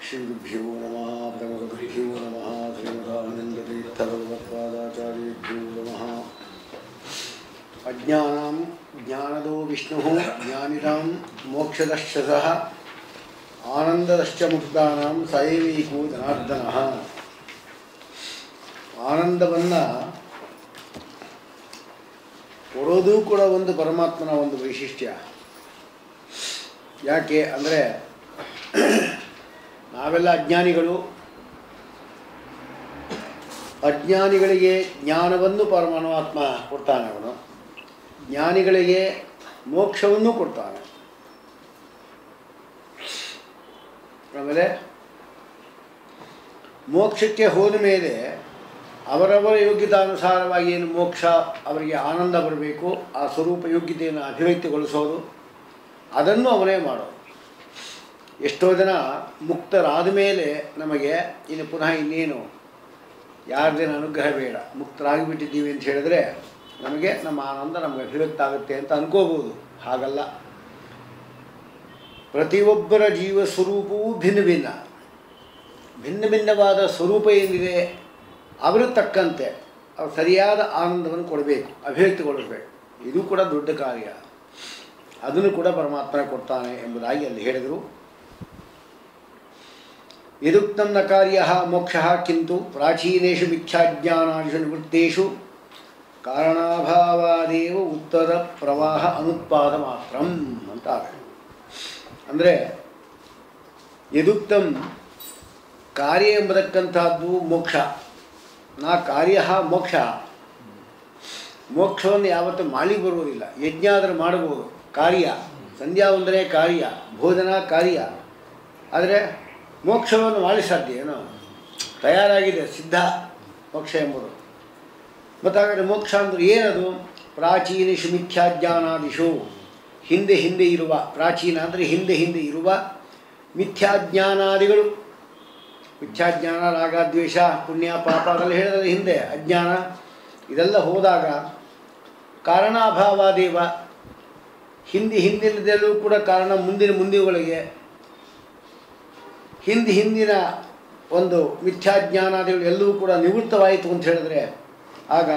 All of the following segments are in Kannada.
ಶ್ರೀಗುರುಭ್ಯೋ ನಮಃ ಪರಮಗುರುಭ್ಯೋ ನಮಃ ಶ್ರೀಮದಾನಂದತೀರ್ಥಭಗವತ್ಪಾದಾಚಾರ್ಯೇಭ್ಯೋ ನಮಃ ಅಜ್ಞಾನಾಂ ಜ್ಞಾನದೋ ವಿಷ್ಣು ಜ್ಞಾನಿನಾಂ ಮೋಕ್ಷದಶ್ಚ ಸಹ ಆನಂದದಶ್ಚ ಮುಕ್ತಾನಾಂ ಸೈವೈಕೋ ಜನಾರ್ದನಃ ಆನಂದವನ್ನು ಕೊಡೋದು ಕೂಡ ಒಂದು ಪರಮಾತ್ಮನ ಒಂದು ವೈಶಿಷ್ಟ್ಯ ಯಾಕೆ ಅಂದರೆ ನಾವೆಲ್ಲ ಅಜ್ಞಾನಿಗಳು ಅಜ್ಞಾನಿಗಳಿಗೆ ಜ್ಞಾನವನ್ನು ಪರಮಾತ್ಮ ಕೊಡ್ತಾನೆ ಅವನು ಜ್ಞಾನಿಗಳಿಗೆ ಮೋಕ್ಷವನ್ನು ಕೊಡ್ತಾನೆ ಆಮೇಲೆ ಮೋಕ್ಷಕ್ಕೆ ಹೋದ ಮೇಲೆ ಅವರವರ ಯೋಗ್ಯತಾನುಸಾರವಾಗಿ ಏನು ಮೋಕ್ಷ ಅವರಿಗೆ ಆನಂದ ಬರಬೇಕು ಆ ಸ್ವರೂಪ ಯೋಗ್ಯತೆಯನ್ನು ಅಭಿವ್ಯಕ್ತಿಗೊಳಿಸೋದು ಅದನ್ನು ಅವನೇ ಮಾಡೋದು ಎಷ್ಟೋ ಜನ ಮುಕ್ತರಾದ ಮೇಲೆ ನಮಗೆ ಇನ್ನು ಪುನಃ ಇನ್ನೇನು ಯಾರ್ದೇನು ಅನುಗ್ರಹ ಬೇಡ ಮುಕ್ತರಾಗಿ ಬಿಟ್ಟಿದ್ದೀವಿ ಅಂತ ಹೇಳಿದ್ರೆ ನಮಗೆ ನಮ್ಮ ಆನಂದ ನಮಗೆ ಅಭಿವ್ಯಕ್ತ ಆಗುತ್ತೆ ಅಂತ ಅನ್ಕೋಬೋದು ಹಾಗಲ್ಲ ಪ್ರತಿಯೊಬ್ಬರ ಜೀವ ಸ್ವರೂಪವೂ ಭಿನ್ನ ಭಿನ್ನ ಭಿನ್ನ ಭಿನ್ನವಾದ ಸ್ವರೂಪ ಏನಿದೆ ಅವರು ತಕ್ಕಂತೆ ಅವ್ರು ಸರಿಯಾದ ಆನಂದವನ್ನು ಕೊಡಬೇಕು ಅಭಿವ್ಯಕ್ತಿಗೊಳಿಸಬೇಕು ಇದು ಕೂಡ ದೊಡ್ಡ ಕಾರ್ಯ ಅದನ್ನು ಕೂಡ ಪರಮಾತ್ಮ ಕೊಡ್ತಾನೆ ಎಂಬುದಾಗಿ ಅಲ್ಲಿ ಹೇಳಿದರು ಯದುಕ್ತಂ ನ ಕಾರ್ಯ ಮೋಕ್ಷ ಕಿಂತು ಪ್ರಾಚೀನೇಷು ಮಿಥ್ಯಾಜ್ಞಾನಾದಿಷು ನಿವೃತ್ತೇಷು ಕಾರಣಾಭಾವಾದೇವ ಉತ್ತರ ಪ್ರವಾಹ ಅನುತ್ಪಾದ ಮಾತ್ರ ಅಂತ ಅಂದರೆ ಯದುಕ್ತಂ ಕಾರ್ಯ ಎಂಬತಕ್ಕಂಥದ್ದು ಮೋಕ್ಷ ನಾ ಕಾರ್ಯ ಮೋಕ್ಷ ಮೋಕ್ಷವನ್ನು ಯಾವತ್ತೂ ಮಾಡಿ ಬರುವುದಿಲ್ಲ ಯಜ್ಞ ಆದರೆ ಮಾಡಬಹುದು ಕಾರ್ಯ ಸಂಧ್ಯಾ ವಂದನೆ ಕಾರ್ಯ ಭೋಜನ ಕಾರ್ಯ ಆದರೆ ಮೋಕ್ಷವನ್ನು ಮಾಡಿ ಸಾಧ್ಯ ಏನೋ ತಯಾರಾಗಿದೆ ಸಿದ್ಧ ಮೋಕ್ಷ ಎಂಬುದು ಮತ್ತು ಹಾಗಾದರೆ ಮೋಕ್ಷ ಅಂದರೆ ಏನದು ಪ್ರಾಚೀನಿಷು ಮಿಥ್ಯಾಜ್ಞಾನಾದಿಷು ಹಿಂದೆ ಹಿಂದೆ ಇರುವ ಪ್ರಾಚೀನ ಅಂದರೆ ಹಿಂದೆ ಹಿಂದೆ ಇರುವ ಮಿಥ್ಯಾಜ್ಞಾನಾದಿಗಳು ಮಿಥ್ಯಾಜ್ಞಾನ ರಾಗ ದ್ವೇಷ ಪುಣ್ಯ ಪಾಪ ಅದೆಲ್ಲ ಹೇಳಿದ್ರೆ ಹಿಂದೆ ಅಜ್ಞಾನ ಇದೆಲ್ಲ ಹೋದಾಗ ಕಾರಣಾಭಾವಾದೇವ ಹಿಂದೆ ಹಿಂದಿನದೆಲ್ಲೂ ಕೂಡ ಕಾರಣ ಮುಂದಿನ ಮುಂದಿನಗಳಿಗೆ ಹಿಂದೆ ಹಿಂದಿನ ಒಂದು ಮಿಥ್ಯಾಜ್ಞಾನಾದಿಗಳು ಎಲ್ಲವೂ ಕೂಡ ನಿವೃತ್ತವಾಯಿತು ಅಂತ ಹೇಳಿದ್ರೆ ಆಗ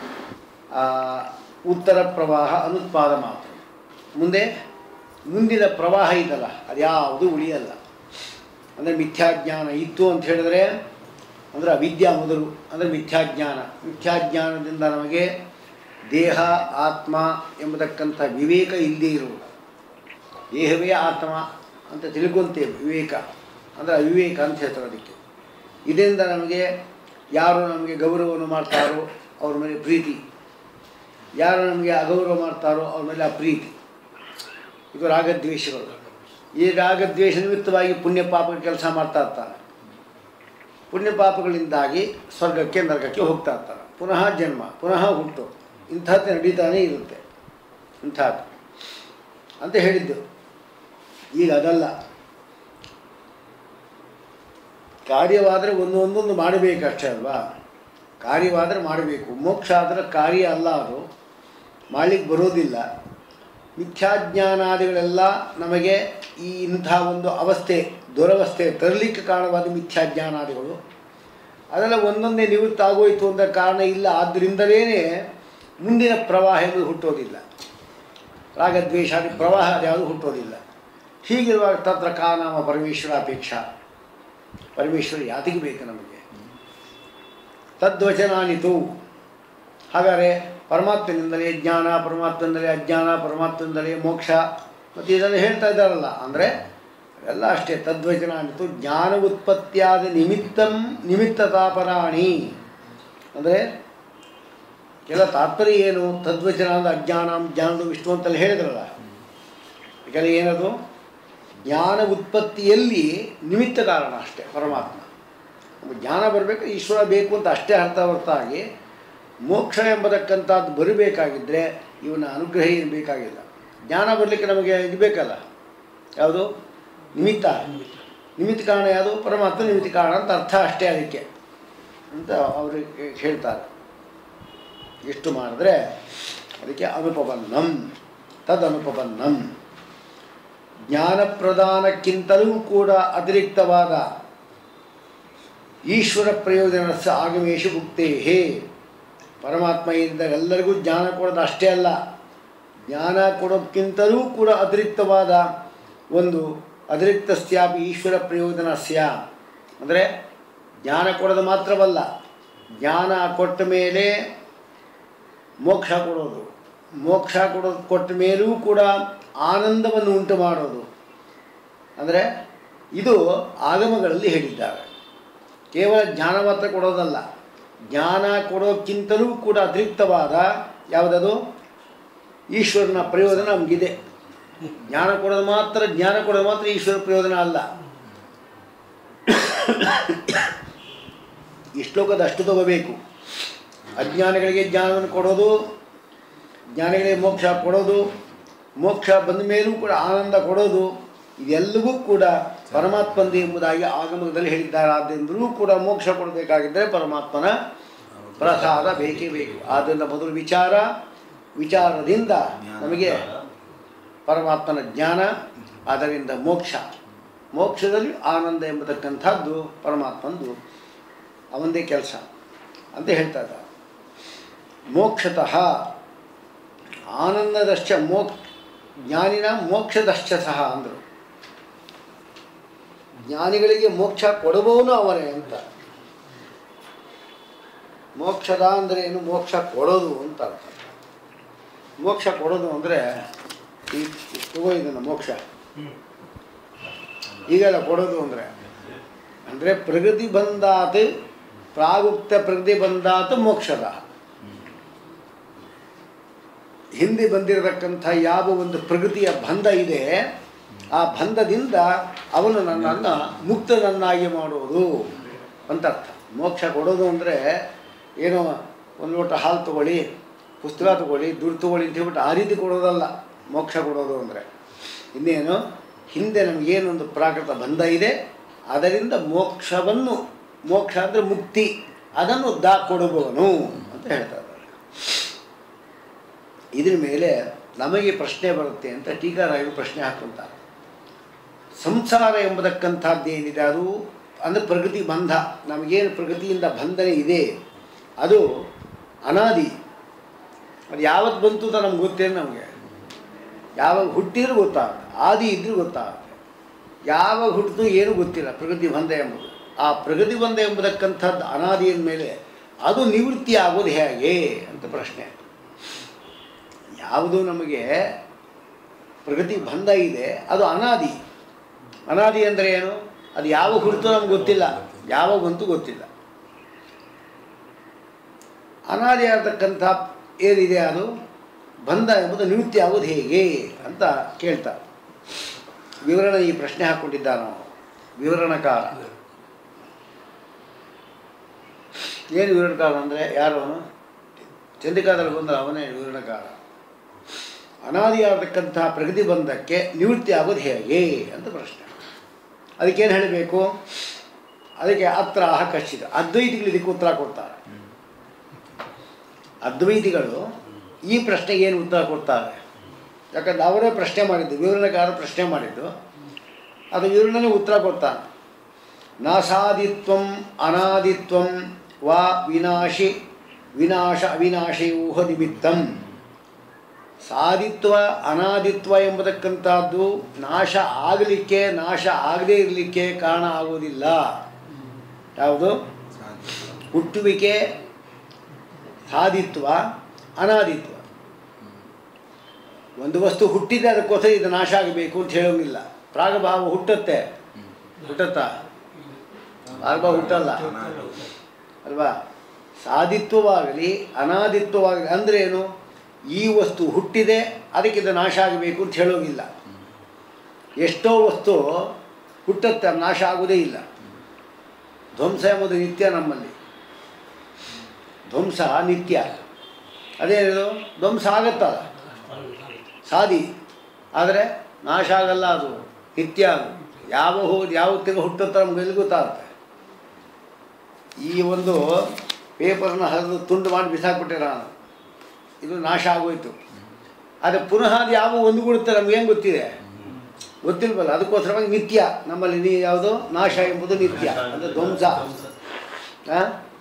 ಉತ್ತರ ಪ್ರವಾಹ ಅನುತ್ಪಾದ ಮಾತ್ರ ಮುಂದೆ ಮುಂದಿನ ಪ್ರವಾಹ ಇದಲ್ಲ ಅದ್ಯಾವುದು ಉಳಿಯಲ್ಲ ಅಂದರೆ ಮಿಥ್ಯಾಜ್ಞಾನ ಇತ್ತು ಅಂತ ಹೇಳಿದ್ರೆ ಅಂದರೆ ಅವಿದ್ಯಾ ಮೊದಲು ಅಂದರೆ ಮಿಥ್ಯಾಜ್ಞಾನ ಮಿಥ್ಯಾಜ್ಞಾನದಿಂದ ನಮಗೆ ದೇಹ ಆತ್ಮ ಎಂಬತಕ್ಕಂಥ ವಿವೇಕ ಇಲ್ಲದೇ ಇರುವುದು ದೇಹವೇ ಆತ್ಮ ಅಂತ ತಿಳ್ಕೊಂತೇವೆ ವಿವೇಕ ಅಂದರೆ ಅವಿವೇಕ ಅಂತ ಹೇಳ್ತಾರೆ ಅದಕ್ಕೆ ಇದರಿಂದ ನಮಗೆ ಯಾರು ನಮಗೆ ಗೌರವವನ್ನು ಮಾಡ್ತಾರೋ ಅವ್ರ ಮೇಲೆ ಪ್ರೀತಿ ಯಾರು ನಮಗೆ ಅಗೌರವ ಮಾಡ್ತಾರೋ ಅವ್ರ ಮೇಲೆ ಅಪ್ರೀತಿ ಇದು ರಾಗದ್ವೇಷಗಳು ಈ ರಾಗದ್ವೇಷ ನಿಮಿತ್ತವಾಗಿ ಪುಣ್ಯ ಪಾಪ ಕೆಲಸ ಮಾಡ್ತಾ ಇರ್ತಾನೆ ಪುಣ್ಯ ಪಾಪಗಳಿಂದಾಗಿ ಸ್ವರ್ಗಕ್ಕೆ ನರಕಕ್ಕೆ ಹೋಗ್ತಾ ಇರ್ತಾರೆ ಪುನಃ ಜನ್ಮ ಪುನಃ ಹುಟ್ಟು ಇಂಥದ್ದು ನಡೀತಾನೇ ಇರುತ್ತೆ ಇಂಥದ್ದು ಅಂತ ಹೇಳಿದ್ದು ಈಗ ಅದಲ್ಲ ಕಾರ್ಯವಾದರೆ ಒಂದು ಒಂದೊಂದು ಮಾಡಬೇಕಷ್ಟೇ ಅಲ್ವಾ ಕಾರ್ಯವಾದರೆ ಮಾಡಬೇಕು ಮೋಕ್ಷ ಆದರೆ ಕಾರ್ಯ ಅಲ್ಲ ಅದು ಮಾಡಲಿಕ್ಕೆ ಬರೋದಿಲ್ಲ ಮಿಥ್ಯಾಜ್ಞಾನಾದಿಗಳೆಲ್ಲ ನಮಗೆ ಈ ಇಂಥ ಒಂದು ಅವಸ್ಥೆ ದುರವಸ್ಥೆ ತರಲಿಕ್ಕೆ ಕಾರಣವಾದ ಮಿಥ್ಯಾಜ್ಞಾನಾದಿಗಳು ಅದೆಲ್ಲ ಒಂದೊಂದೇ ನಿವೃತ್ತ ಆಗೋಯ್ತು ಅಂತ ಕಾರಣ ಇಲ್ಲ ಆದ್ದರಿಂದಲೇ ಮುಂದಿನ ಪ್ರವಾಹ ಎಂಬುದು ಹುಟ್ಟೋದಿಲ್ಲ ರಾಗದ್ವೇಷಾದಿ ಪ್ರವಾಹ ಯಾವುದು ಹುಟ್ಟೋದಿಲ್ಲ ಹೀಗಿರುವಾಗ ತತ್ರ ಕಾ ನಾಮ ಪರಮೇಶ್ವರ ಅಪೇಕ್ಷಾ ಪರಮೇಶ್ವರ ಯಾತಿಗೆ ಬೇಕು ನಮಗೆ ತದ್ವಚನಾನಿತು ಹಾಗಾದರೆ ಪರಮಾತ್ಮನಿಂದಲೇ ಜ್ಞಾನ ಪರಮಾತ್ಮನಿಂದಲೇ ಅಜ್ಞಾನ ಪರಮಾತ್ಮನಿಂದಲೇ ಮೋಕ್ಷ ಮತ್ತು ಇದನ್ನು ಹೇಳ್ತಾ ಇದ್ದಾರಲ್ಲ ಅಂದರೆ ಎಲ್ಲ ಅಷ್ಟೇ ತದ್ವಚನ ಅನಿತು ಜ್ಞಾನ ಉತ್ಪತ್ತಿಯಾದ ನಿಮಿತ್ತಂ ನಿಮಿತ್ತತಾಪರಾಣಿ ಅಂದರೆ ಕೆಲ ತಾತ್ಪರ್ಯ ಏನು ತದ್ವಚನ ಅಂದರೆ ಅಜ್ಞಾನ ಜ್ಞಾನದ ವಿಷ್ಣು ಅಂತಲ್ಲಿ ಹೇಳಿದ್ರಲ್ಲ ಯಾಕಂದರೆ ಏನದು ಜ್ಞಾನ ಉತ್ಪತ್ತಿಯಲ್ಲಿ ನಿಮಿತ್ತ ಕಾರಣ ಅಷ್ಟೇ ಪರಮಾತ್ಮ ಜ್ಞಾನ ಬರಬೇಕು ಈಶ್ವರ ಬೇಕು ಅಂತ ಅಷ್ಟೇ ಅರ್ಥ ಹೊರತಾಗಿ ಮೋಕ್ಷ ಎಂಬತಕ್ಕಂಥದ್ದು ಬರಬೇಕಾಗಿದ್ದರೆ ಇವನ ಅನುಗ್ರಹ ಏನು ಬೇಕಾಗಿಲ್ಲ ಜ್ಞಾನ ಬರಲಿಕ್ಕೆ ನಮಗೆ ಇದು ಬೇಕಲ್ಲ ಯಾವುದು ನಿಮಿತ್ತ ನಿಮಿತ್ತ ಕಾರಣ ಯಾವುದು ಪರಮಾತ್ಮ ನಿಮಿತ್ತ ಕಾರಣ ಅಂತ ಅರ್ಥ ಅಷ್ಟೇ ಅದಕ್ಕೆ ಅಂತ ಅವರಿಗೆ ಹೇಳ್ತಾರೆ ಎಷ್ಟು ಮಾಡಿದ್ರೆ ಅದಕ್ಕೆ ಅನುಪಬನ್ನಂ ತದನುಪಬನ್ನಂ ಜ್ಞಾನ ಪ್ರದಾನಕ್ಕಿಂತಲೂ ಕೂಡ ಅತಿರಿಕ್ತವಾದ ಈಶ್ವರ ಪ್ರಯೋಜನಸ್ಸ ಆಗಮೇಶು ಭುಕ್ತೇ ಹೇ ಪರಮಾತ್ಮ ಏನಿದ್ದಾಗ ಎಲ್ಲರಿಗೂ ಜ್ಞಾನ ಕೊಡೋದು ಅಷ್ಟೇ ಅಲ್ಲ ಜ್ಞಾನ ಕೊಡೋಕ್ಕಿಂತಲೂ ಕೂಡ ಅತಿರಿಕ್ತವಾದ ಒಂದು ಅತಿರಿಕ್ತಸ್ಯಾಪಿ ಈಶ್ವರ ಪ್ರಯೋಜನಸ್ಯ ಅಂದರೆ ಜ್ಞಾನ ಕೊಡೋದು ಮಾತ್ರವಲ್ಲ ಜ್ಞಾನ ಕೊಟ್ಟ ಮೇಲೆ ಮೋಕ್ಷ ಕೊಡೋದು ಮೋಕ್ಷ ಕೊಡೋದು ಕೊಟ್ಟ ಮೇಲೂ ಕೂಡ ಆನಂದವನ್ನು ಉಂಟು ಮಾಡೋದು ಅಂದರೆ ಇದು ಆಗಮಗಳಲ್ಲಿ ಹೇಳಿದ್ದಾರೆ ಕೇವಲ ಜ್ಞಾನ ಮಾತ್ರ ಕೊಡೋದಲ್ಲ ಜ್ಞಾನ ಕೊಡೋಕ್ಕಿಂತಲೂ ಕೂಡ ಅತಿರಿಕ್ತವಾದ ಯಾವುದದು ಈಶ್ವರನ ಪ್ರಯೋಜನ ನಮಗಿದೆ ಜ್ಞಾನ ಕೊಡೋದು ಮಾತ್ರ ಜ್ಞಾನ ಕೊಡೋದು ಮಾತ್ರ ಈಶ್ವರ ಪ್ರಯೋಜನ ಅಲ್ಲ ಈ ಶ್ಲೋಕದ ಅಷ್ಟು ತಗೋಬೇಕು ಅಜ್ಞಾನಿಗಳಿಗೆ ಜ್ಞಾನವನ್ನು ಕೊಡೋದು ಜ್ಞಾನಿಗಳಿಗೆ ಮೋಕ್ಷ ಕೊಡೋದು ಮೋಕ್ಷ ಬಂದ ಮೇಲೂ ಕೂಡ ಆನಂದ ಕೊಡೋದು ಇದೆಲ್ಲವೂ ಕೂಡ ಪರಮಾತ್ಮಂದು ಎಂಬುದಾಗಿ ಆಗಮನದಲ್ಲಿ ಹೇಳಿದ್ದಾರೆ ಆದ್ದರಿಂದಲೂ ಕೂಡ ಮೋಕ್ಷ ಕೊಡಬೇಕಾಗಿದ್ದರೆ ಪರಮಾತ್ಮನ ಪ್ರಸಾದ ಬೇಕೇ ಬೇಕು ಆದ್ದರಿಂದ ಮೊದಲು ವಿಚಾರ ವಿಚಾರದಿಂದ ನಮಗೆ ಪರಮಾತ್ಮನ ಜ್ಞಾನ ಅದರಿಂದ ಮೋಕ್ಷ ಮೋಕ್ಷದಲ್ಲಿ ಆನಂದ ಎಂಬತಕ್ಕಂಥದ್ದು ಪರಮಾತ್ಮಂದು ಅವಂದೇ ಕೆಲಸ ಅಂತ ಹೇಳ್ತಾ ಇದ್ದಾರೆ ಮೋಕ್ಷತಃ ಆನಂದದಶ್ಚ ಮೋಕ್ ಜ್ಞಾನಿನ ಮೋಕ್ಷದಶ್ಚ ಸಹ ಅಂದರು ಜ್ಞಾನಿಗಳಿಗೆ ಮೋಕ್ಷ ಕೊಡುವವನು ಅವನೇ ಅಂತ ಮೋಕ್ಷದ ಅಂದರೆ ಏನು ಮೋಕ್ಷ ಕೊಡೋದು ಅಂತ ಅರ್ಥ ಮೋಕ್ಷ ಕೊಡೋದು ಅಂದರೆ ಈ ತಗೋ ಇದನ್ನು ಮೋಕ್ಷ ಈಗೆಲ್ಲ ಕೊಡೋದು ಅಂದರೆ ಅಂದರೆ ಪ್ರಗತಿ ಬಂದಾತ್ ಪ್ರಾಗುಪ್ತ ಪ್ರಗತಿ ಬಂದಾತ್ ಮೋಕ್ಷದ ಹಿಂದೆ ಬಂದಿರತಕ್ಕಂಥ ಯಾವ ಒಂದು ಪ್ರಗತಿಯ ಬಂಧ ಇದೆ ಆ ಬಂಧದಿಂದ ಅವನು ನನ್ನನ್ನು ಮುಕ್ತನನ್ನಾಗಿ ಮಾಡೋದು ಅಂತ ಅರ್ಥ ಮೋಕ್ಷ ಕೊಡೋದು ಅಂದರೆ ಏನೋ ಒಂದು ಲೋಟ ಹಾಲು ತಗೊಳ್ಳಿ ಪುಸ್ತಕ ತಗೊಳ್ಳಿ ದುಡ್ಡು ತಗೊಳ್ಳಿ ಅಂತ ಹೇಳ್ಬಿಟ್ಟು ಆ ರೀತಿ ಕೊಡೋದಲ್ಲ ಮೋಕ್ಷ ಕೊಡೋದು ಅಂದರೆ ಇನ್ನೇನು ಹಿಂದೆ ನಮಗೇನೊಂದು ಪ್ರಾಕೃತ ಬಂಧ ಇದೆ ಅದರಿಂದ ಮೋಕ್ಷವನ್ನು ಮೋಕ್ಷ ಅಂದರೆ ಮುಕ್ತಿ ಅದನ್ನು ದಾ ಕೊಡುವವನು ಅಂತ ಹೇಳ್ತಾ ಇದ್ದಾರೆ ಇದ್ರ ಮೇಲೆ ನಮಗೆ ಪ್ರಶ್ನೆ ಬರುತ್ತೆ ಅಂತ ಟೀಕಾರಾಯರು ಪ್ರಶ್ನೆ ಹಾಕ್ಕೊಂತಾರೆ ಸಂಸಾರ ಎಂಬತಕ್ಕಂಥದ್ದು ಏನಿದೆ ಅದು ಅಂದರೆ ಪ್ರಗತಿ ಬಂಧ ನಮಗೇನು ಪ್ರಗತಿಯಿಂದ ಬಂಧನೆ ಇದೆ ಅದು ಅನಾದಿ ಅದು ಯಾವತ್ತು ಬಂತು ಅಂತ ನಮ್ಗೆ ಗೊತ್ತೇನು ನಮಗೆ ಯಾವಾಗ ಹುಟ್ಟಿದ್ರೂ ಗೊತ್ತಾಗುತ್ತೆ ಆದಿ ಇದ್ರೂ ಗೊತ್ತಾಗುತ್ತೆ ಯಾವಾಗ ಹುಟ್ಟಿದ್ರು ಏನೂ ಗೊತ್ತಿಲ್ಲ ಪ್ರಗತಿ ಬಂಧ ಎಂಬುದು ಆ ಪ್ರಗತಿ ಬಂಧ ಎಂಬತಕ್ಕಂಥದ್ದು ಅನಾದಿಯ ಮೇಲೆ ಅದು ನಿವೃತ್ತಿ ಆಗೋದು ಹೇಗೆ ಅಂತ ಪ್ರಶ್ನೆ ಯಾವುದು ನಮಗೆ ಪ್ರಗತಿ ಬಂಧ ಇದೆ ಅದು ಅನಾದಿ ಅನಾದಿ ಅಂದರೆ ಏನು ಅದು ಯಾವ ಹುರಿತು ನಮ್ಗೆ ಗೊತ್ತಿಲ್ಲ ಯಾವಾಗ ಬಂತು ಗೊತ್ತಿಲ್ಲ ಅನಾದಿ ಆಗತಕ್ಕಂಥ ಏನಿದೆ ಅದು ಬಂಧ ಎಂಬುದು ನಿವೃತ್ತಿ ಆಗೋದು ಹೇಗೆ ಅಂತ ಕೇಳ್ತಾರೆ ವಿವರಣೆ ಈ ಪ್ರಶ್ನೆ ಹಾಕ್ಕೊಂಡಿದ್ದ ನಾವು ವಿವರಣಕಾರ ಏನು ವಿವರಣಕಾರ ಅಂದರೆ ಯಾರು ಅವನು ಚಂದ್ರಿಕಾದಲ್ಲಿ ಬಂದ ಅವನೇ ವಿವರಣಕಾರ ಅನಾದಿಯಾಗತಕ್ಕಂಥ ಪ್ರಗತಿ ಬಂಧಕ್ಕೆ ನಿವೃತ್ತಿ ಆಗೋದು ಹೇಗೆ ಅಂತ ಪ್ರಶ್ನೆ ಅದಕ್ಕೇನು ಹೇಳಬೇಕು ಅದಕ್ಕೆ ಅತ್ರ ಆಹ ಕಶ್ಚಿತ ಅದ್ವೈತಿಗಳು ಇದಕ್ಕೆ ಉತ್ತರ ಕೊಡ್ತಾರೆ ಅದ್ವೈತಿಗಳು ಈ ಪ್ರಶ್ನೆಗೆ ಏನು ಉತ್ತರ ಕೊಡ್ತಾರೆ ಯಾಕಂದ್ರೆ ಅವರೇ ಪ್ರಶ್ನೆ ಮಾಡಿದ್ದು ವಿವರಣೆಕಾರ ಪ್ರಶ್ನೆ ಮಾಡಿದ್ದು ಅದು ವಿವರಣೆ ಉತ್ತರ ಕೊಡ್ತಾನೆ ನಾಸಾದಿತ್ವಂ ಅನಾದಿತ್ವಂ ವಾ ವಿನಾಶಿ ವಿನಾಶ ಅವಿನಾಶಯೂಹ ನಿಮಿತ್ತಂ ಸಾದಿತ್ವ ಅನಾದಿತ್ವ ಎಂಬತಕ್ಕಂಥದ್ದು ನಾಶ ಆಗಲಿಕ್ಕೆ ನಾಶ ಆಗದೇ ಇರಲಿಕ್ಕೆ ಕಾರಣ ಆಗೋದಿಲ್ಲ ಯಾವುದು ಹುಟ್ಟುವಿಕೆ ಸಾದಿತ್ವ ಅನಾದಿತ್ವ ಒಂದು ವಸ್ತು ಹುಟ್ಟಿದೆ ಅದಕ್ಕೋಸ್ಕರ ಇದು ನಾಶ ಆಗಬೇಕು ಅಂತ ಹೇಳೋಂಗಿಲ್ಲ ಪ್ರಾಗಭಾವ ಹುಟ್ಟುತ್ತೆ ಹುಟ್ಟತ್ತಾ ಪ್ರಾಗಭಾವ ಹುಟ್ಟಲ್ಲ ಅಲ್ವಾ ಸಾದಿತ್ವವಾಗಲಿ ಅನಾದಿತ್ವವಾಗಲಿ ಅಂದರೆ ಏನು ಈ ವಸ್ತು ಹುಟ್ಟಿದೆ ಅದಕ್ಕೆ ಇದು ನಾಶ ಆಗಬೇಕು ಅಂತ ಹೇಳೋಗಿಲ್ಲ ಎಷ್ಟೋ ವಸ್ತು ಹುಟ್ಟತ್ತೆ ಅದು ನಾಶ ಆಗುವುದೇ ಇಲ್ಲ ಧ್ವಂಸ ಎಂಬುದು ನಿತ್ಯ ನಮ್ಮಲ್ಲಿ ಧ್ವಂಸ ನಿತ್ಯ ಅದೇನಿದು ಧ್ವಂಸ ಆಗತ್ತಲ್ಲ ಸಾದಿ ಆದರೆ ನಾಶ ಆಗಲ್ಲ ಅದು ನಿತ್ಯ ಅದು ಯಾವ ಹೋಗಿ ಯಾವತ್ತಿಗೆ ಹುಟ್ಟುತ್ತ ನಮ್ಗೆ ಎಲ್ಲಿ ಗೊತ್ತಾಗುತ್ತೆ ಈ ಒಂದು ಪೇಪರ್ನ ಹರಿದು ತುಂಡು ಮಾಡಿ ಬಿಸಾಕ್ಬಿಟ್ಟೆ ನಾನು ಇದು ನಾಶ ಆಗೋಯ್ತು ಆದರೆ ಪುನಃ ಅದು ಯಾವ ಒಂದುಗೂಡುತ್ತೆ ನಮಗೇನು ಗೊತ್ತಿದೆ ಗೊತ್ತಿಲ್ವಲ್ಲ ಅದಕ್ಕೋಸ್ಕರವಾಗಿ ನಿತ್ಯ ನಮ್ಮಲ್ಲಿ ನೀ ಯಾವುದು ನಾಶ ಎಂಬುದು ನಿತ್ಯ ಅಂದರೆ ಧ್ವಂಸ ಆ?